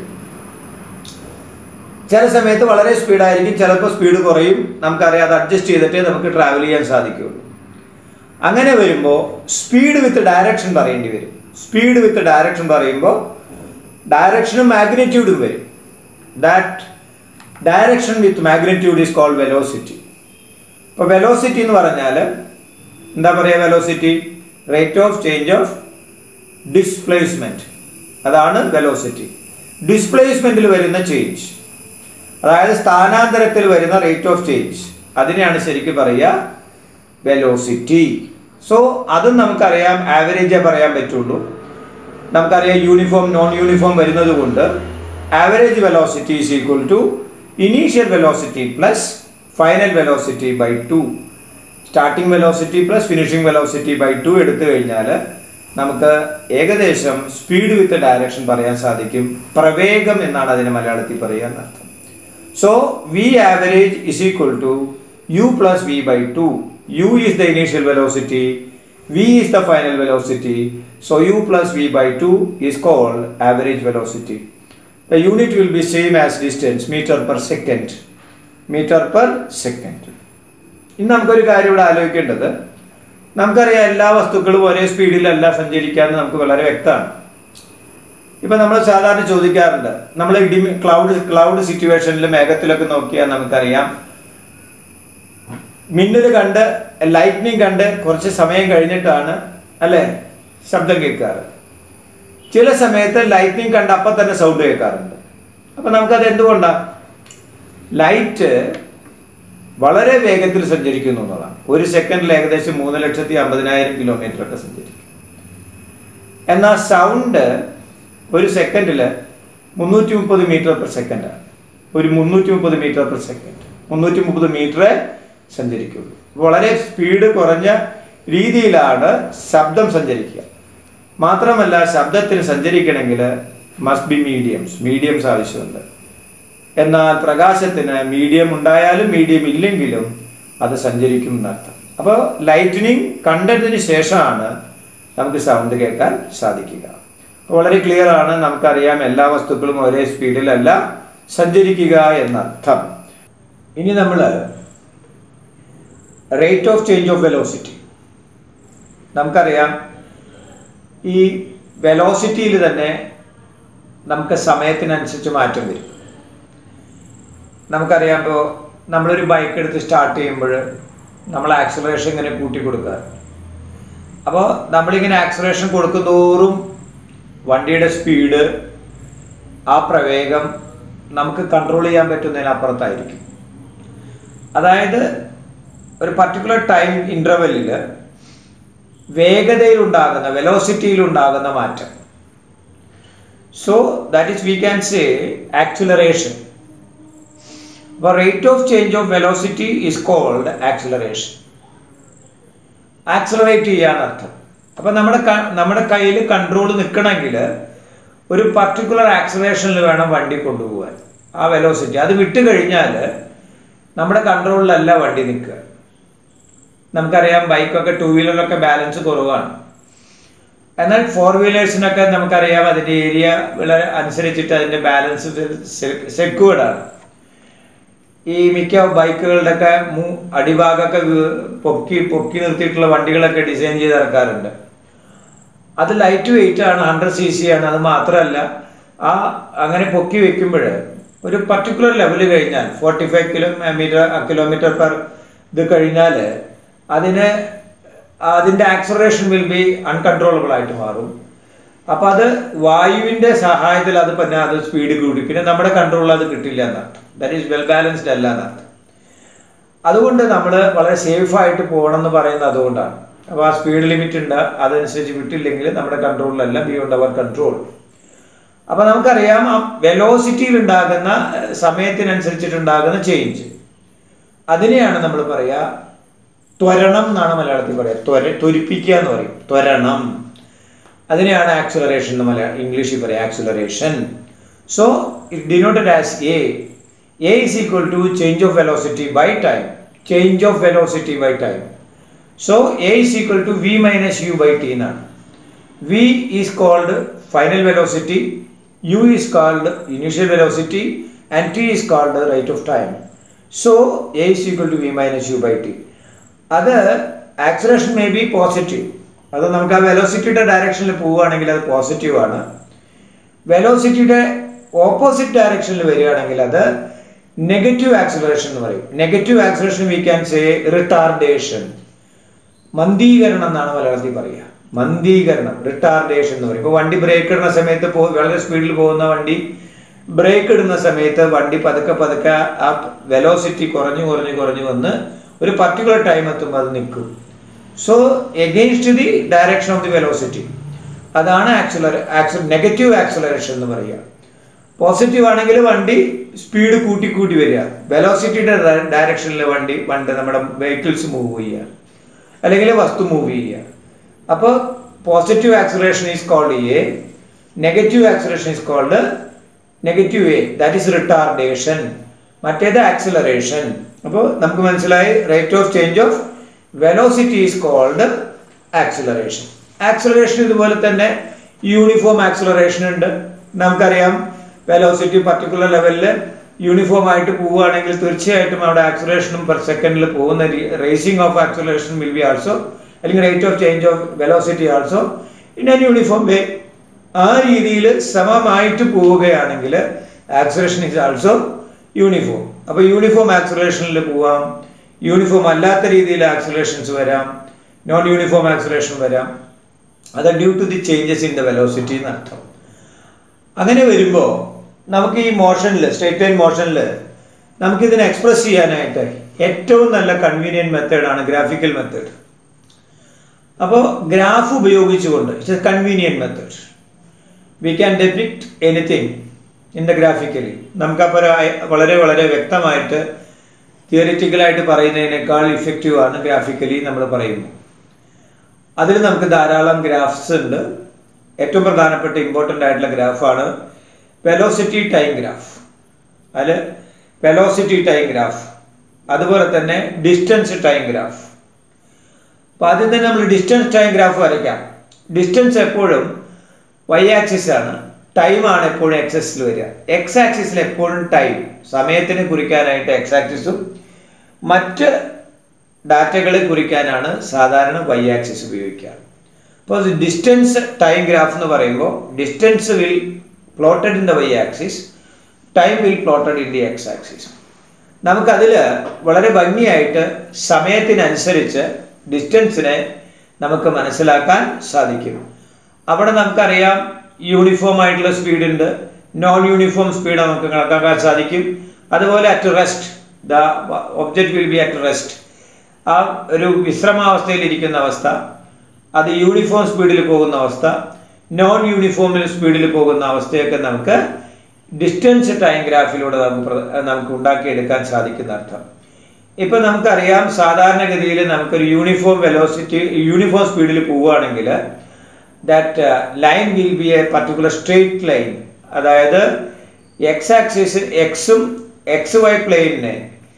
ചില സമയത്ത് വളരെ സ്പീഡായിരിക്കും ചിലപ്പോൾ സ്പീഡ് കുറയും നമുക്കറിയാം അത് അഡ്ജസ്റ്റ് ചെയ്തിട്ടേ നമുക്ക് ട്രാവൽ ചെയ്യാൻ സാധിക്കുകയുള്ളൂ അങ്ങനെ വരുമ്പോൾ സ്പീഡ് വിത്ത് ഡയറക്ഷൻ പറയേണ്ടി വരും സ്പീഡ് വിത്ത് ഡയറക്ഷൻ പറയുമ്പോൾ ഡയറക്ഷനും മാഗ്നിറ്റ്യൂഡും വരും that direction with magnitude is called velocity ഇപ്പോൾ വെലോസിറ്റി എന്ന് പറഞ്ഞാൽ എന്താ പറയുക velocity rate of change of displacement അതാണ് വെലോസിറ്റി ഡിസ്പ്ലേസ്മെൻറ്റിൽ വരുന്ന ചേഞ്ച് അതായത് സ്ഥാനാന്തരത്തിൽ വരുന്ന റേറ്റ് ഓഫ് ചേഞ്ച് അതിനെയാണ് ശരിക്കും പറയുക വെലോസിറ്റി സോ അതും നമുക്കറിയാം ആവറേജേ പറയാൻ പറ്റുള്ളൂ നമുക്കറിയാം യൂണിഫോം നോൺ യൂണിഫോം വരുന്നത് കൊണ്ട് average velocity is equal to initial velocity plus final velocity by two starting velocity plus finishing velocity by two എടുത്തു കഴിഞ്ഞാൽ നമുക്ക് ഏകദേശം സ്പീഡ് വിത്ത് ഡയറക്ഷൻ പറയാൻ സാധിക്കും പ്രവേഗം എന്നാണ് അതിനെ മലയാളത്തിൽ പറയാൻ അർത്ഥം so v average is equal to U plus v by two u is the initial velocity v is the final velocity so u plus v by 2 is called average velocity the unit will be same as distance meter per second meter per second ഇനി നമുക്കൊരു കാര്യം ഇവിടെ ആലോചിക്കേണ്ടത് നമുക്കറിയാം എല്ലാ വസ്തുക്കളും ഒരേ സ്പീഡിലല്ല സഞ്ചരിക്കാന്ന് നമുക്ക് വളരെ വ്യക്തമാണ് ഇപ്പൊ നമ്മൾ സാധാരണ ചോദിക്കാറുണ്ട് നമ്മൾ ഇടി ക്ലൗഡ് ക്ലൗഡ് സിറ്റുവേഷനിൽ മേഘത്തിലൊക്കെ നോക്കിയാൽ നമുക്കറിയാം മിന്നൽ കണ്ട് ലൈറ്റ്നിങ് കണ്ട് കുറച്ച് സമയം കഴിഞ്ഞിട്ടാണ് അല്ലേ ശബ്ദം കേൾക്കാറ് ചില സമയത്ത് ലൈറ്റ്നിങ് കണ്ട് അപ്പം തന്നെ സൗണ്ട് കേൾക്കാറുണ്ട് അപ്പൊ നമുക്കത് എന്തുകൊണ്ടാണ് ലൈറ്റ് വളരെ വേഗത്തിൽ സഞ്ചരിക്കുന്നു എന്നുള്ളതാണ് ഒരു സെക്കൻഡിൽ ഏകദേശം മൂന്ന് ലക്ഷത്തി അമ്പതിനായിരം കിലോമീറ്റർ ഒക്കെ സഞ്ചരിക്കും എന്നാൽ സൗണ്ട് ഒരു സെക്കൻഡിൽ മുന്നൂറ്റി മുപ്പത് മീറ്റർ പെർ സെക്കൻഡാണ് ഒരു മുന്നൂറ്റി മുപ്പത് മീറ്റർ പെർ സെക്കൻഡ് മുന്നൂറ്റി മുപ്പത് മീറ്ററേ സഞ്ചരിക്കുള്ളൂ വളരെ സ്പീഡ് കുറഞ്ഞ രീതിയിലാണ് ശബ്ദം സഞ്ചരിക്കുക മാത്രമല്ല ശബ്ദത്തിന് സഞ്ചരിക്കണമെങ്കിൽ മസ്റ്റ് ബി മീഡിയംസ് മീഡിയംസ് ആവശ്യമുണ്ട് എന്നാൽ പ്രകാശത്തിന് മീഡിയം ഉണ്ടായാലും മീഡിയം ഇല്ലെങ്കിലും അത് സഞ്ചരിക്കും എന്നർത്ഥം അപ്പോൾ ലൈറ്റനിങ് കണ്ടതിന് ശേഷമാണ് നമുക്ക് സൗണ്ട് കേൾക്കാൻ സാധിക്കുക വളരെ ക്ലിയർ ആണ് നമുക്കറിയാം എല്ലാ വസ്തുക്കളും ഒരേ സ്പീഡിലല്ല സഞ്ചരിക്കുക എന്നർത്ഥം ഇനി നമ്മൾ rate of change of velocity നമുക്കറിയാം ഈ വെലോസിറ്റിയിൽ തന്നെ നമുക്ക് സമയത്തിനനുസരിച്ച് മാറ്റം വരും നമുക്കറിയാം ഇപ്പോൾ നമ്മളൊരു ബൈക്ക് എടുത്ത് സ്റ്റാർട്ട് ചെയ്യുമ്പോൾ നമ്മൾ ആക്സലറേഷൻ ഇങ്ങനെ കൂട്ടി കൊടുക്കുക അപ്പോൾ നമ്മളിങ്ങനെ ആക്സലറേഷൻ കൊടുക്കുന്തോറും വണ്ടിയുടെ സ്പീഡ് ആ പ്രവേഗം നമുക്ക് കൺട്രോൾ ചെയ്യാൻ പറ്റുന്നതിനപ്പുറത്തായിരിക്കും അതായത് ഒരു പർട്ടിക്കുലർ ടൈം ഇൻ്റർവെല്ലിൽ വേഗതയിൽ ഉണ്ടാകുന്ന വെലോസിറ്റിയിൽ ഉണ്ടാകുന്ന മാറ്റം so that is we can say acceleration അപ്പോൾ rate of change of velocity is called acceleration accelerate ചെയ്യാനർത്ഥം അപ്പം നമ്മുടെ നമ്മുടെ കയ്യിൽ കൺട്രോൾ നിൽക്കണമെങ്കിൽ ഒരു പർട്ടിക്കുലർ ആക്സിലറേഷനിൽ വേണം വണ്ടി കൊണ്ടുപോകാൻ ആ വെലോസിറ്റി അത് വിട്ട് കഴിഞ്ഞാൽ നമ്മുടെ കൺട്രോളിലല്ല വണ്ടി നിൽക്കുക നമുക്കറിയാം ബൈക്കൊക്കെ ടൂ വീലറിലൊക്കെ ബാലൻസ് കുറവാണ് എന്നാൽ ഫോർ വീലേഴ്സിനൊക്കെ നമുക്കറിയാം അതിൻ്റെ ഏരിയ വളരെ അനുസരിച്ചിട്ട് അതിൻ്റെ ബാലൻസ് സെക്യൂർഡ് ആണ് ഈ മിക്ക ബൈക്കുകളുടെ ഒക്കെ മൂ അടിഭാഗമൊക്കെ പൊക്കി പൊക്കി നിർത്തിയിട്ടുള്ള വണ്ടികളൊക്കെ ഡിസൈൻ ചെയ്ത് ഇറക്കാറുണ്ട് അത് ലൈറ്റ് വെയിറ്റ് ആണ് ഹൺഡ്രഡ് സി സി ആണ് അത് മാത്രമല്ല ആ അങ്ങനെ പൊക്കി വെക്കുമ്പോൾ ഒരു പർട്ടിക്കുലർ ലെവൽ കഴിഞ്ഞാൽ forty five kilometre kilometre per ഇത് കഴിഞ്ഞാൽ അതിന് അതിൻ്റെ ആക്സലറേഷൻ വിൽ ബി അൺകൺട്രോളബിൾ ആയിട്ട് മാറും അപ്പം അത് വായുവിൻ്റെ സഹായത്തിൽ അത് പിന്നെ അത് സ്പീഡ് കൂടി പിന്നെ നമ്മുടെ കൺട്രോളിൽ അത് കിട്ടില്ല എന്നർത്ഥം ദാറ്റ് ഈസ് വെൽ ബാലൻസ്ഡ് അല്ല എന്നർത്ഥം അതുകൊണ്ട് നമ്മൾ വളരെ സേഫ് ആയിട്ട് പോകണം എന്ന് പറയുന്നത് അതുകൊണ്ടാണ് അപ്പോൾ ആ സ്പീഡ് ലിമിറ്റ് ഉണ്ട് അതനുസരിച്ച് വിട്ടില്ലെങ്കിൽ നമ്മുടെ കൺട്രോളിലല്ല ബിയോണ്ട് അവർ കൺട്രോൾ അപ്പോൾ നമുക്കറിയാം ആ വെലോസിറ്റിയിൽ ഉണ്ടാകുന്ന സമയത്തിനനുസരിച്ചിട്ടുണ്ടാകുന്ന ചേഞ്ച് അതിനെയാണ് നമ്മൾ പറയുക ത്വരണം എന്നാണ് മലയാളത്തിൽ പറയുക ത്വര ത്വരിപ്പിക്കുക എന്ന് പറയും ത്വരണം അതിനെയാണ് ആക്സിലറേഷൻ എന്ന് മലയാളം ഇംഗ്ലീഷിൽ പറയുക acceleration so it denoted as a a is equal to change of velocity by time change of velocity by time so a is equal to V minus U by t എന്നാണ് v is called final velocity u is called initial velocity and t is called rate of time so a is equal to V minus U by t അത് acceleration may be positive അത് നമുക്ക് ആ വെലോസിറ്റിയുടെ ഡയറക്ഷനിൽ പോവുകയാണെങ്കിൽ അത് positive ആണ് വെലോസിറ്റിയുടെ opposite ഡയറക്ഷനിൽ വരികയാണെങ്കിൽ അത് നെഗറ്റീവ് ആക്സിലറേഷൻ എന്ന് പറയും negative acceleration we can say retardation മന്ദീകരണം എന്നാണ് മലയാളത്തിൽ പറയുക മന്ദീകരണം റിട്ടാർഡേഷൻ എന്ന് പറയും ഇപ്പോൾ വണ്ടി ബ്രേക്ക് ഇടുന്ന സമയത്ത് പോ വളരെ സ്പീഡിൽ പോകുന്ന വണ്ടി ബ്രേക്ക് ഇടുന്ന സമയത്ത് വണ്ടി പതുക്കെ പതുക്കെ ആ വെലോസിറ്റി കുറഞ്ഞു കുറഞ്ഞു കുറഞ്ഞു വന്ന് ഒരു പർട്ടിക്കുലർ ടൈം എത്തുമ്പോൾ അത് നിൽക്കും so against the direction of the velocity അതാണ് ആക്സിലർ ആക്സിൽ നെഗറ്റീവ് ആക്സിലറേഷൻ എന്ന് പറയുക പോസിറ്റീവ് ആണെങ്കിൽ വണ്ടി സ്പീഡ് കൂട്ടി കൂട്ടി വരിക വെലോസിറ്റിയുടെ ഡയറക്ഷനിൽ വണ്ടി വണ്ടി നമ്മുടെ വെഹിക്കിൾസ് മൂവ് ചെയ്യുക അല്ലെങ്കിൽ വസ്തു മൂവ് ചെയ്യുക അപ്പോൾ positive acceleration is called a negative acceleration is called negative a that is retardation മറ്റേത് ആക്സിലറേഷൻ അപ്പോൾ നമുക്ക് മനസ്സിലായി rate of change of velocity is called acceleration acceleration ഇതുപോലെ തന്നെ യൂണിഫോം ആക്സിലറേഷൻ ഉണ്ട് നമുക്കറിയാം വെലോസിറ്റി പർട്ടിക്കുലർ ലെവലിൽ യൂണിഫോം ആയിട്ട് പോവുകയാണെങ്കിൽ തീർച്ചയായിട്ടും അവിടെ ആക്സിലറേഷനും പെർ സെക്കൻഡിൽ പോകുന്ന racing of acceleration will be also അല്ലെങ്കിൽ rate of change of velocity also in an uniform way ആ രീതിയിൽ സമമായിട്ട് പോവുകയാണെങ്കിൽ ആക്സിലറേഷൻ ഇസ് ആൾസോ യൂണിഫോം അപ്പോൾ യൂണിഫോം ആക്സിലറേഷനിൽ പോവാം യൂണിഫോം അല്ലാത്ത രീതിയിൽ ആക്സിലറേഷൻസ് വരാം നോൺ യൂണിഫോം ആക്സിലറേഷൻ വരാം അത് due to the changes in the velocity എന്നർത്ഥം അങ്ങനെ വരുമ്പോൾ നമുക്ക് ഈ മോഷനിൽ സ്ട്രേറ്റ് ലൈൻ മോഷനിൽ നമുക്കിതിനെ എക്സ്പ്രസ് ചെയ്യാനായിട്ട് ഏറ്റവും നല്ല കൺവീനിയൻറ്റ് മെത്തേഡാണ് ഗ്രാഫിക്കൽ മെത്തേഡ് അപ്പോൾ ഗ്രാഫ് ഉപയോഗിച്ചുകൊണ്ട് it's a convenient method we can depict anything in the graphically നമുക്കപ്പോൾ വളരെ വളരെ വ്യക്തമായിട്ട് തിയറിറ്റിക്കലായിട്ട് പറയുന്നതിനേക്കാൾ ഇഫക്റ്റീവ് ആണ് ഗ്രാഫിക്കലി നമ്മൾ പറയുന്നത് അതിൽ നമുക്ക് ധാരാളം ഗ്രാഫ്സ് ഉണ്ട് ഏറ്റവും പ്രധാനപ്പെട്ട ഇമ്പോർട്ടൻ്റ് ആയിട്ടുള്ള ഗ്രാഫാണ് വെലോസിറ്റി ടൈം ഗ്രാഫ് അതിൽ വെലോസിറ്റി ടൈം ഗ്രാഫ് അതുപോലെ തന്നെ ഡിസ്റ്റൻസ് ടൈം ഗ്രാഫ് അപ്പോൾ ആദ്യം തന്നെ നമ്മൾ ഡിസ്റ്റൻസ് ടൈം ഗ്രാഫ് വരയ്ക്കാം ഡിസ്റ്റൻസ് എപ്പോഴും വൈ ആക്സിസ് ആണ് ടൈമാണ് എപ്പോഴും എക്സസിൽ വരിക എക്സ് ആക്സിസിൽ എപ്പോഴും ടൈം സമയത്തിനെ കുറിക്കാനായിട്ട് എക്സ് ആക്സിസും മറ്റ് ഡാറ്റകളെ കുറിക്കാനാണ് സാധാരണ വൈ ആക്സിസ് ഉപയോഗിക്കുക അപ്പോൾ ഡിസ്റ്റൻസ് ടൈം ഗ്രാഫ് എന്ന് പറയുമ്പോൾ distance will plotted in the Y axis time will plotted in the X axis നമുക്കതിൽ വളരെ ഭംഗിയായിട്ട് സമയത്തിനനുസരിച്ച് ഡിസ്റ്റൻസിനെ നമുക്ക് മനസ്സിലാക്കാൻ സാധിക്കും അവിടെ നമുക്കറിയാം യൂണിഫോം ആയിട്ടുള്ള സ്പീഡ് ഉണ്ട് നോൺ യൂണിഫോം സ്പീഡ് നമുക്ക് കണക്കാക്കാൻ സാധിക്കും അതുപോലെ at rest the object will be at rest ആ ഒരു വിശ്രമാവസ്ഥയിൽ ഇരിക്കുന്ന അവസ്ഥ അത് യൂണിഫോം സ്പീഡിൽ പോകുന്ന അവസ്ഥ നോൺ യൂണിഫോമിൽ സ്പീഡിൽ പോകുന്ന അവസ്ഥയൊക്കെ നമുക്ക് ഡിസ്റ്റൻസ് ടൈം ഗ്രാഫിലൂടെ നമുക്ക് പ്ര- നമുക്ക് ഉണ്ടാക്കിയെടുക്കാൻ സാധിക്കുന്ന അർത്ഥം ഇപ്പൊ നമുക്കറിയാം സാധാരണഗതിയിൽ നമുക്കൊരു യൂണിഫോം വെലോസിറ്റി യൂണിഫോം സ്പീഡിൽ പോവുകയാണെങ്കിൽ that line will be a particular straight line അതായത് എക്സ് ആക്സിസ് എക്സും എക്സ് വൈ പ്ലെയിനിനെ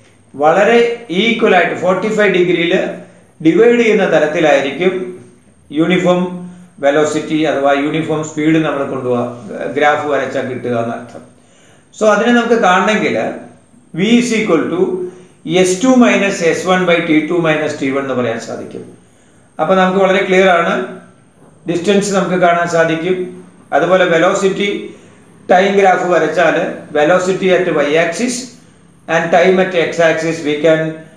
വളരെ ഈക്വൽ ആയിട്ട് ഫോർട്ടി ഫൈവ് ഡിഗ്രിയിൽ ഡിവൈഡ് ചെയ്യുന്ന തരത്തിലായിരിക്കും യൂണിഫോം വെലോസിറ്റി അഥവാ യൂണിഫോം സ്പീഡ് നമ്മൾ കൊണ്ടുപോകാം ഗ്രാഫ് വരച്ചാൽ കിട്ടുക എന്നർത്ഥം സോ അതിനെ നമുക്ക് കാണണമെങ്കിൽ V is equal to S two minus S one by T two minus T one എന്ന് പറയാൻ സാധിക്കും അപ്പോൾ നമുക്ക് വളരെ ക്ലിയർ ആണ് ഡിസ്റ്റൻസ് നമുക്ക് കാണാൻ സാധിക്കും അതുപോലെ വെലോസിറ്റി ടൈം ഗ്രാഫ് വരച്ചാൽ velocity at Y axis and time at X axis we can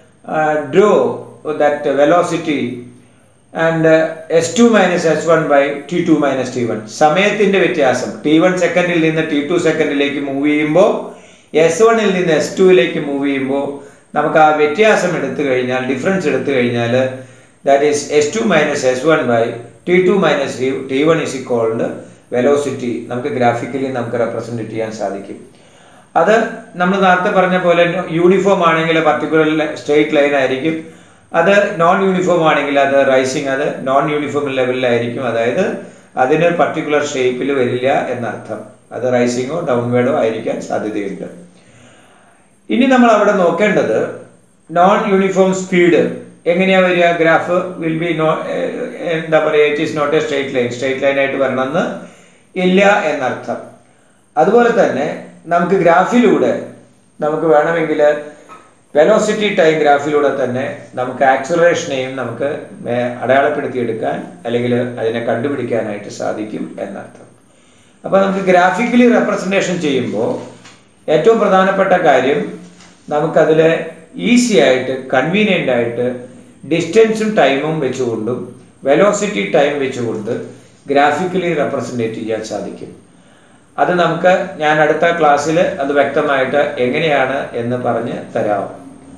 draw that velocity and S two minus S one by T two minus T one സമയത്തിന്റെ വ്യത്യാസം T one സെക്കൻഡിൽ നിന്ന് T two സെക്കൻഡിലേക്ക് move ചെയ്യുമ്പോൾ S വണ്ണിൽ നിന്ന് S ടുവിലേക്ക് move ചെയ്യുമ്പോൾ നമുക്ക് ആ വ്യത്യാസം എടുത്തു കഴിഞ്ഞാൽ ഡിഫറൻസ് എടുത്തു കഴിഞ്ഞാൽ that is S two minus S one by T two minus T one is equalled velocity നമുക്ക് ഗ്രാഫിക്കലി നമുക്ക് റെപ്രസെൻറ്റ് ചെയ്യാൻ സാധിക്കും അത് നമ്മൾ നേരത്തെ പറഞ്ഞ പോലെ യൂണിഫോം ആണെങ്കിൽ പർട്ടിക്കുലർ സ്ട്രേറ്റ് ലൈൻ ആയിരിക്കും അത് നോൺ യൂണിഫോം ആണെങ്കിൽ അത് റൈസിങ് അത് നോൺ യൂണിഫോം ലെവലിലായിരിക്കും അതായത് അതിന് പർട്ടിക്കുലർ ഷേപ്പിൽ വരില്ല എന്നർത്ഥം അത് റൈസിങ്ങോ ഡൗൺവേർഡോ ആയിരിക്കാൻ സാധ്യതയുണ്ട് ഇനി നമ്മൾ അവിടെ നോക്കേണ്ടത് നോൺ യൂണിഫോം സ്പീഡ് എങ്ങനെയാ വരിക ഗ്രാഫ് വിൽ ബി നോ എന്താ പറയുക it is not a straight line straight line ആയിട്ട് വരണമെന്ന് ഇല്ല എന്നർത്ഥം അതുപോലെ തന്നെ നമുക്ക് ഗ്രാഫിലൂടെ നമുക്ക് വേണമെങ്കിൽ വെലോസിറ്റി ടൈം ഗ്രാഫിലൂടെ തന്നെ നമുക്ക് ആക്സലറേഷനെയും നമുക്ക് മേ- അടയാളപ്പെടുത്തിയെടുക്കാൻ അല്ലെങ്കിൽ അതിനെ കണ്ടുപിടിക്കാനായിട്ട് സാധിക്കും എന്നർത്ഥം അപ്പോൾ നമുക്ക് ഗ്രാഫിക്കലി റെപ്രസെൻറ്റേഷൻ ചെയ്യുമ്പോൾ ഏറ്റവും പ്രധാനപ്പെട്ട കാര്യം നമുക്കതിൽ ഈസി ആയിട്ട് കൺവീനിയൻ്റ് ആയിട്ട് ഡിസ്റ്റൻസും ടൈമും വെച്ചുകൊണ്ടും വെലോസിറ്റി ടൈം വെച്ചുകൊണ്ട് ഗ്രാഫിക്കലി റെപ്രസെൻറ്റേറ്റ് ചെയ്യാൻ സാധിക്കും അത് നമുക്ക് ഞാൻ അടുത്ത ക്ലാസ്സിൽ അത് വ്യക്തമായിട്ട് എങ്ങനെയാണ് എന്ന് പറഞ്ഞ് തരാം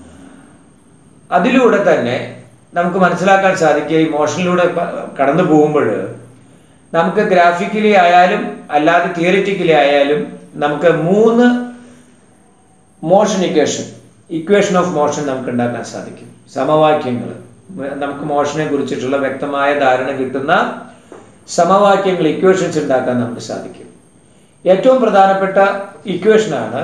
അതിലൂടെ തന്നെ നമുക്ക് മനസ്സിലാക്കാൻ സാധിക്കുക ഈ മോഷനിലൂടെ പ- കടന്നു പോകുമ്പോൾ നമുക്ക് ഗ്രാഫിക്കലി ആയാലും അല്ലാതെ തിയറിറ്റിക്കലി ആയാലും നമുക്ക് മൂന്ന് motion equation equation of motion നമുക്ക് ഉണ്ടാക്കാൻ സാധിക്കും സമവാക്യങ്ങൾ നമുക്ക് മോഷനെ കുറിച്ചിട്ടുള്ള വ്യക്തമായ ധാരണ കിട്ടുന്ന സമവാക്യങ്ങൾ ഇക്വേഷൻസ് ഉണ്ടാക്കാൻ നമുക്ക് സാധിക്കും ഏറ്റവും പ്രധാനപ്പെട്ട ഇക്വേഷനാണ്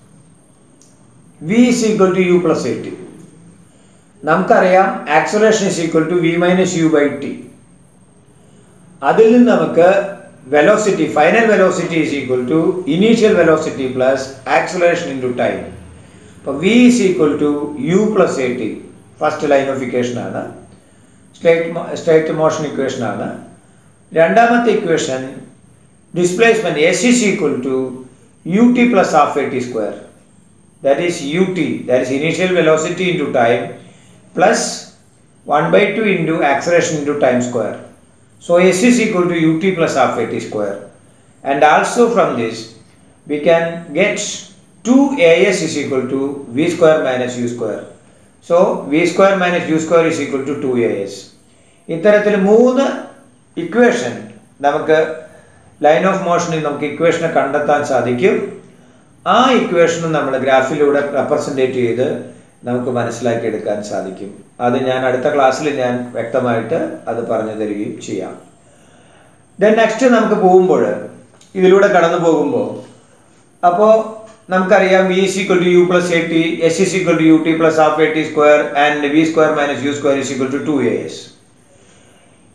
V is equal to U plus A T നമുക്കറിയാം acceleration is equal to V minus U by T അതിൽ നിന്ന് നമുക്ക് velocity final velocity is equal to initial velocity plus acceleration into time അപ്പോൾ V is equal to U plus A T first line of equation ആണ് state state motion equation ആണ് രണ്ടാമത്തെ equation displacement S is equal to U T plus half A T square that is ut that is initial velocity into time plus 1 by 2 into acceleration into time square so s is equal to ut plus half at square and also from this we can get 2as is equal to v square minus u square so v square minus u square is equal to 2as ഇത്തരത്തിൽ മൂന്ന് equation നമുക്ക് line of മോഷനിൽ നമുക്ക് ഇക്വേഷനെ കണ്ടെത്താൻ സാധിക്കും ആ ഇക്വേഷന് നമ്മൾ ഗ്രാഫിലൂടെ represent ചെയ്ത് നമുക്ക് മനസ്സിലാക്കിയെടുക്കാൻ സാധിക്കും അത് ഞാൻ അടുത്ത ക്ലാസ്സിൽ ഞാൻ വ്യക്തമായിട്ട് അത് പറഞ്ഞു തരികയും ചെയ്യാം ദെൻ നെക്സ്റ്റ് നമുക്ക് പോകുമ്പോൾ ഇതിലൂടെ കടന്നു പോകുമ്പോൾ അപ്പോൾ നമുക്കറിയാം V is equal to U plus A T S is equal to U T plus half A T square and V square minus U square is equal to two A S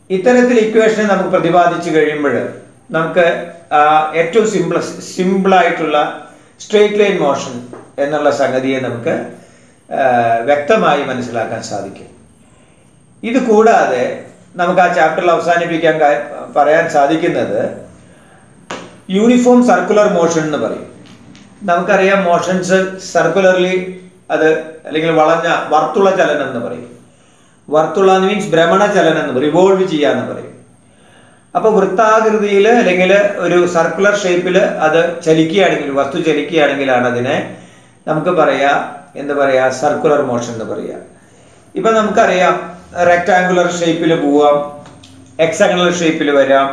ഇത്തരത്തിൽ ഇക്വേഷനെ നമുക്ക് പ്രതിപാദിച്ചു കഴിയുമ്പോൾ നമുക്ക് ആ, ഏറ്റവും simple സിമ്പിളായിട്ടുള്ള straight line motion എന്നുള്ള സംഗതിയെ നമുക്ക് ആ, വ്യക്തമായി മനസ്സിലാക്കാൻ സാധിക്കും ഇത് കൂടാതെ നമുക്ക് ആ ചാപ്റ്ററിൽ അവസാനിപ്പിക്കാൻ കാ- പറയാൻ സാധിക്കുന്നത് യൂണിഫോം സർക്കുലർ മോഷൻ എന്ന് പറയും നമുക്കറിയാം മോഷൻസ് സർക്കുലർലി അത് അല്ലെങ്കിൽ വളഞ്ഞ വർത്തുള ചലനം എന്ന് പറയും വർത്തുള എന്ന് മീൻസ് ഭ്രമണ ചലനം എന്ന് പറയും റിവോൾവ് ചെയ്യാന്ന് പറയും അപ്പോൾ വൃത്താകൃതിയിൽ അല്ലെങ്കിൽ ഒരു സർക്കുലർ ഷേപ്പിൽ അത് ചലിക്കുകയാണെങ്കിൽ വസ്തു ചലിക്കുകയാണെങ്കിലാണ് അതിനെ നമുക്ക് പറയാ എന്ന് പറയാ സർക്കുലർ മോഷൻ എന്ന് പറയാ ഇപ്പൊ നമുക്കറിയാം റെക്ടാങ്കുലർ ഷേപ്പിൽ പോവാം എക്സഗണൽ ഷേപ്പിൽ വരാം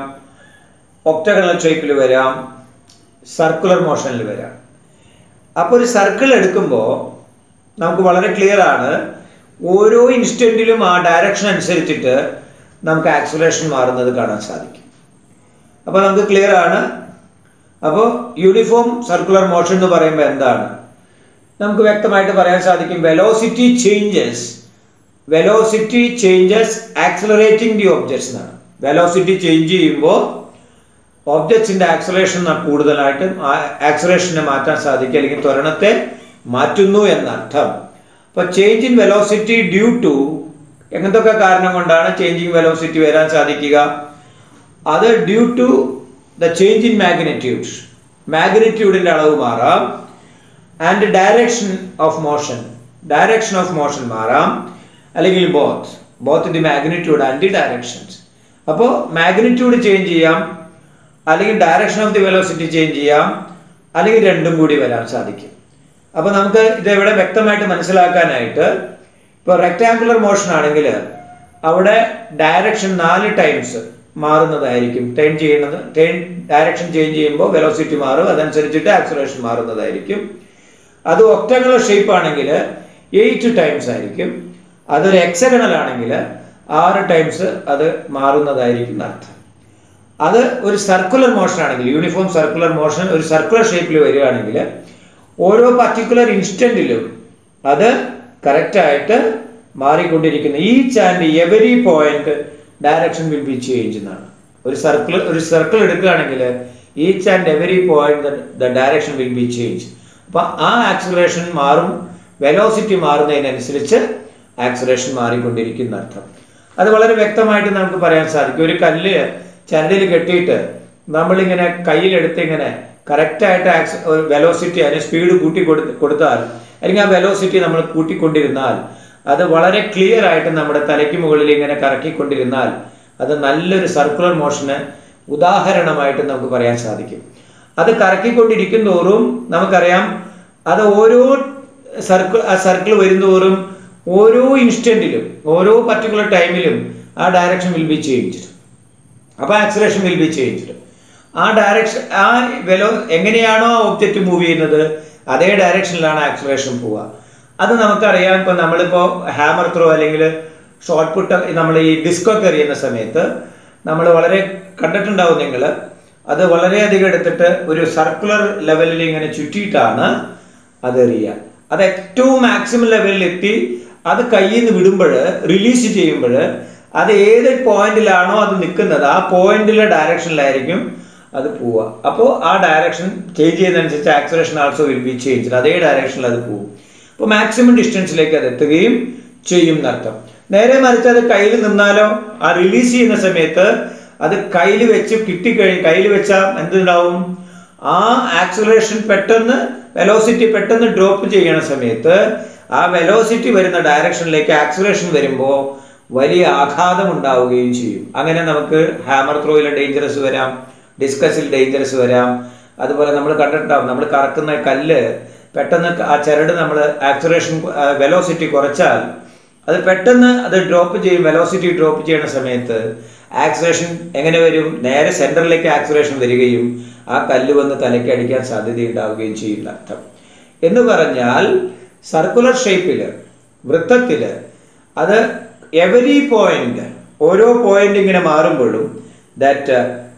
ഒക്ടഗണൽ ഷേപ്പിൽ വരാം സർക്കുലർ മോഷനിൽ വരാം അപ്പോൾ ഒരു സർക്കിൾ എടുക്കുമ്പോൾ നമുക്ക് വളരെ ക്ലിയർ ആണ് ഓരോ ഇൻസ്റ്റന്റിലും ആ ഡയറക്ഷൻ അനുസരിച്ചിട്ട് നമുക്ക് ആക്സുലേഷൻ മാറുന്നത് കാണാൻ സാധിക്കും അപ്പോൾ നമുക്ക് ക്ലിയർ ആണ് അപ്പോൾ യൂണിഫോം സർക്കുലർ മോഷൻ എന്ന് പറയുമ്പോൾ എന്താണ് നമുക്ക് വ്യക്തമായിട്ട് പറയാൻ സാധിക്കും velocity changes velocity changes accelerating the objects എന്നാണ് വെലോസിറ്റി ചേഞ്ച് ചെയ്യുമ്പോൾ ഒബ്ജക്ട്സിന്റെ ആക്സലേഷൻ കൂടുതലായിട്ട് ആക്സലേഷനെ മാറ്റാൻ സാധിക്കും അല്ലെങ്കിൽ ത്വരണത്തെ മാറ്റുന്നു എന്നർത്ഥം അപ്പോൾ change in velocity due to എന്തൊക്കെ കാരണം കൊണ്ടാണ് ചേഞ്ചിങ് വെലോസിറ്റി വരാൻ സാധിക്കുക അത് due to the change in magnitude മാഗ്നിറ്റ്യൂഡിന്റെ അളവ് മാറാം and direction of motion direction of motion മാറാം അല്ലെങ്കിൽ both both the magnitude and the directions അപ്പോൾ മാഗ്നിറ്റ്യൂഡ് ചേഞ്ച് ചെയ്യാം അല്ലെങ്കിൽ direction of the velocity change ചെയ്യാം അല്ലെങ്കിൽ രണ്ടും കൂടി വരാൻ സാധിക്കും അപ്പോൾ നമുക്ക് ഇത് ഇവിടെ വ്യക്തമായിട്ട് മനസ്സിലാക്കാനായിട്ട് ഇപ്പോൾ റെക്ടാങ്കുലർ മോഷൻ ആണെങ്കിൽ അവിടെ ഡയറക്ഷൻ നാല് ടൈംസ് മാറുന്നതായിരിക്കും ടേൺ ചെയ്യുന്നത് ടേൺ ഡയറക്ഷൻ ചേഞ്ച് ചെയ്യുമ്പോൾ വെലോസിറ്റി മാറും അതനുസരിച്ചിട്ട് ആക്സലേഷൻ മാറുന്നതായിരിക്കും അത് ഒക്ടഗണൽ ഷേപ്പ് ആണെങ്കിൽ എയ്റ്റ് ടൈംസ് ആയിരിക്കും അതൊരു എക്സഗണൽ ആണെങ്കിൽ ആറ് ടൈംസ് അത് മാറുന്നതായിരിക്കും അർത്ഥം അത് ഒരു സർക്കുലർ മോഷൻ ആണെങ്കിൽ യൂണിഫോം സർക്കുലർ മോഷൻ ഒരു സർക്കുലർ ഷേപ്പിൽ വരികയാണെങ്കിൽ ഓരോ പർട്ടിക്കുലർ ഇൻസ്റ്റന്റിലും അത് കറക്റ്റായിട്ട് മാറിക്കൊണ്ടിരിക്കുന്നു each and every point direction will be change എന്നാണ് ഒരു സർക്കിൾ ഒരു സർക്കിൾ എടുക്കുകയാണെങ്കിൽ each and every point the direction will be change അപ്പൊ ആ ആക്സിലറേഷൻ മാറും വെലോസിറ്റി മാറുന്നതിനനുസരിച്ച് ആക്സിലറേഷൻ മാറിക്കൊണ്ടിരിക്കുന്ന അർത്ഥം അത് വളരെ വ്യക്തമായിട്ട് നമുക്ക് പറയാൻ സാധിക്കും ഒരു കല്ല് ചരടിൽ കെട്ടിയിട്ട് നമ്മളിങ്ങനെ കയ്യിലെടുത്ത് ഇങ്ങനെ കറക്റ്റായിട്ട് ആക്സ് വെലോസിറ്റി അതിന് സ്പീഡ് കൂട്ടി കൊടുത്ത് കൊടുത്താൽ അല്ലെങ്കിൽ ആ വെലോസിറ്റി നമ്മൾ കൂട്ടിക്കൊണ്ടിരുന്നാൽ അത് വളരെ ക്ലിയർ ആയിട്ട് നമ്മുടെ തലയ്ക്ക് മുകളിൽ ഇങ്ങനെ കറക്കിക്കൊണ്ടിരുന്നാൽ അത് നല്ലൊരു സർക്കുലർ മോഷന് ഉദാഹരണമായിട്ട് നമുക്ക് പറയാൻ സാധിക്കും അത് കറക്കിക്കൊണ്ടിരിക്കും തോറും നമുക്കറിയാം അത് ഓരോ സർക്കിൾ ആ സർക്കിൾ വരുന്തോറും ഓരോ ഇൻസ്റ്റന്റിലും ഓരോ പർട്ടിക്കുലർ ടൈമിലും ആ ഡയറക്ഷൻ വിൽ ബി ചേഞ്ച്ഡ് അപ്പോൾ ആക്സിലേഷൻ വിൽ ബി ചേഞ്ച്ഡ് ആ ഡയറക്ഷൻ ആ വെലോ എങ്ങനെയാണോ ആ ഒബ്ജക്റ്റ് മൂവ് ചെയ്യുന്നത് അതേ ഡയറക്ഷനിലാണ് ആക്സിലേഷൻ പോവുക അത് നമുക്കറിയാം ഇപ്പം നമ്മളിപ്പോൾ ഹാമർ ത്രോ അല്ലെങ്കിൽ ഷോർട്ട് പുട്ട് നമ്മൾ ഈ ഡിസ്കൊക്കെ എറിയുന്ന സമയത്ത് നമ്മൾ വളരെ കണ്ടിട്ടുണ്ടാവും നിങ്ങൾ അത് വളരെയധികം എടുത്തിട്ട് ഒരു സർക്കുലർ ലെവലിൽ ഇങ്ങനെ ചുറ്റിയിട്ടാണ് അത് എറിയുക അത് ഏറ്റവും മാക്സിമം ലെവലിൽ എത്തി അത് കയ്യിൽ നിന്ന് വിടുമ്പോൾ റിലീസ് ചെയ്യുമ്പോൾ അത് ഏത് പോയിന്റിലാണോ അത് നിൽക്കുന്നത് ആ പോയിന്റിലെ ഡയറക്ഷനിലായിരിക്കും അത് പോവുക അപ്പോൾ ആ ഡയറക്ഷൻ ചേഞ്ച് ചെയ്യുന്നതനുസരിച്ച് acceleration also will be change അതേ ഡയറക്ഷനിൽ അത് പോകും അപ്പോൾ മാക്സിമം ഡിസ്റ്റൻസിലേക്ക് അത് എത്തുകയും ചെയ്യും എന്നർത്ഥം നേരെ മറിച്ച് അത് കയ്യിൽ നിന്നാലോ ആ റിലീസ് ചെയ്യുന്ന സമയത്ത് അത് കയ്യിൽ വെച്ച് കിട്ടിക്കഴിഞ്ഞ് കയ്യിൽ വെച്ചാൽ എന്തുണ്ടാവും ആ ആക്സലറേഷൻ പെട്ടെന്ന് വെലോസിറ്റി പെട്ടെന്ന് ഡ്രോപ്പ് ചെയ്യണ സമയത്ത് ആ വെലോസിറ്റി വരുന്ന ഡയറക്ഷനിലേക്ക് ആക്സലറേഷൻ വരുമ്പോൾ വലിയ ആഘാതം ഉണ്ടാവുകയും ചെയ്യും അങ്ങനെ നമുക്ക് ഹാമർ ത്രോയിൽ ഡേഞ്ചറസ് വരാം ഡിസ്കസിൽ ഡേഞ്ചറസ് വരാം അതുപോലെ നമ്മൾ കണ്ടിട്ടുണ്ടാവും നമ്മൾ കറക്കുന്ന കല്ല് പെട്ടെന്ന് ആ ചരട് നമ്മൾ ആക്സലറേഷൻ വെലോസിറ്റി കുറച്ചാൽ അത് പെട്ടെന്ന് അത് ഡ്രോപ്പ് ചെയ്യും വെലോസിറ്റി ഡ്രോപ്പ് ചെയ്യുന്ന സമയത്ത് ആക്സലേഷൻ എങ്ങനെ വരും നേരെ സെൻറ്ററിലേക്ക് ആക്സലേഷൻ വരികയും ആ കല്ല് വന്ന് തലയ്ക്ക് അടിക്കാൻ സാധ്യതയുണ്ടാവുകയും ചെയ്യും അർത്ഥം എന്ന് പറഞ്ഞാൽ സർക്കുലർ ഷേപ്പിൽ വൃത്തത്തിൽ അത് എവരി പോയിന്റ് ഓരോ പോയിന്റ് ഇങ്ങനെ മാറുമ്പോഴും that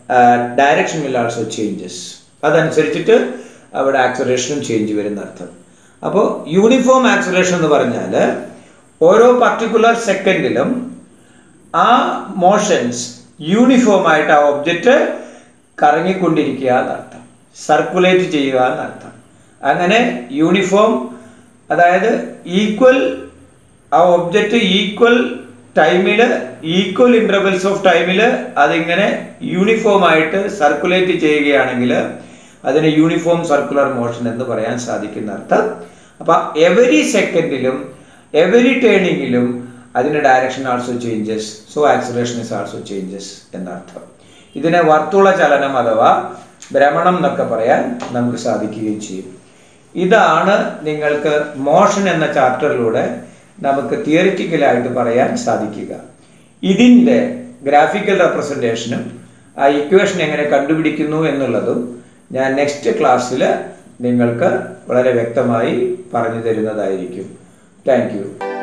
direction will also changes അതനുസരിച്ചിട്ട് അവിടെ ആക്സലേഷനും ചേഞ്ച് വരുന്ന അർത്ഥം അപ്പോൾ യൂണിഫോം ആക്സലേഷൻ എന്ന് പറഞ്ഞാൽ ഓരോ പർട്ടിക്കുലർ സെക്കൻഡിലും ആ മോഷൻസ് യൂണിഫോം ആയിട്ട് ആ ഒബ്ജക്റ്റ് കറങ്ങിക്കൊണ്ടിരിക്കുക എന്നർത്ഥം സർക്കുലേറ്റ് ചെയ്യുക എന്നർത്ഥം അങ്ങനെ യൂണിഫോം അതായത് ഈക്വൽ ആ ഒബ്ജക്റ്റ് ഈക്വൽ ടൈമിൽ ഈക്വൽ ഇൻ്റർവെൽസ് ഓഫ് ടൈമിൽ അതിങ്ങനെ യൂണിഫോം ആയിട്ട് സർക്കുലേറ്റ് ചെയ്യുകയാണെങ്കിൽ അതിന് യൂണിഫോം സർക്കുലർ മോഷൻ എന്ന് പറയാൻ സാധിക്കുന്ന അർത്ഥം അപ്പം എവരി സെക്കൻഡിലും എവരി ടേണിങ്ങിലും അതിൻ്റെ direction also changes so acceleration is also changes എന്നർത്ഥം ഇതിനെ വർത്തുള ചലനം അഥവാ ഭ്രമണം എന്നൊക്കെ പറയാൻ നമുക്ക് സാധിക്കുകയും ചെയ്യും ഇതാണ് നിങ്ങൾക്ക് മോഷൻ എന്ന ചാപ്റ്ററിലൂടെ നമുക്ക് തിയറിറ്റിക്കലായിട്ട് പറയാൻ സാധിക്കുക ഇതിൻ്റെ ഗ്രാഫിക്കൽ റെപ്രസെൻറ്റേഷനും ആ ഇക്വേഷൻ എങ്ങനെ കണ്ടുപിടിക്കുന്നു എന്നുള്ളതും ഞാൻ നെക്സ്റ്റ് ക്ലാസ്സിൽ നിങ്ങൾക്ക് വളരെ വ്യക്തമായി പറഞ്ഞു തരുന്നതായിരിക്കും താങ്ക് യു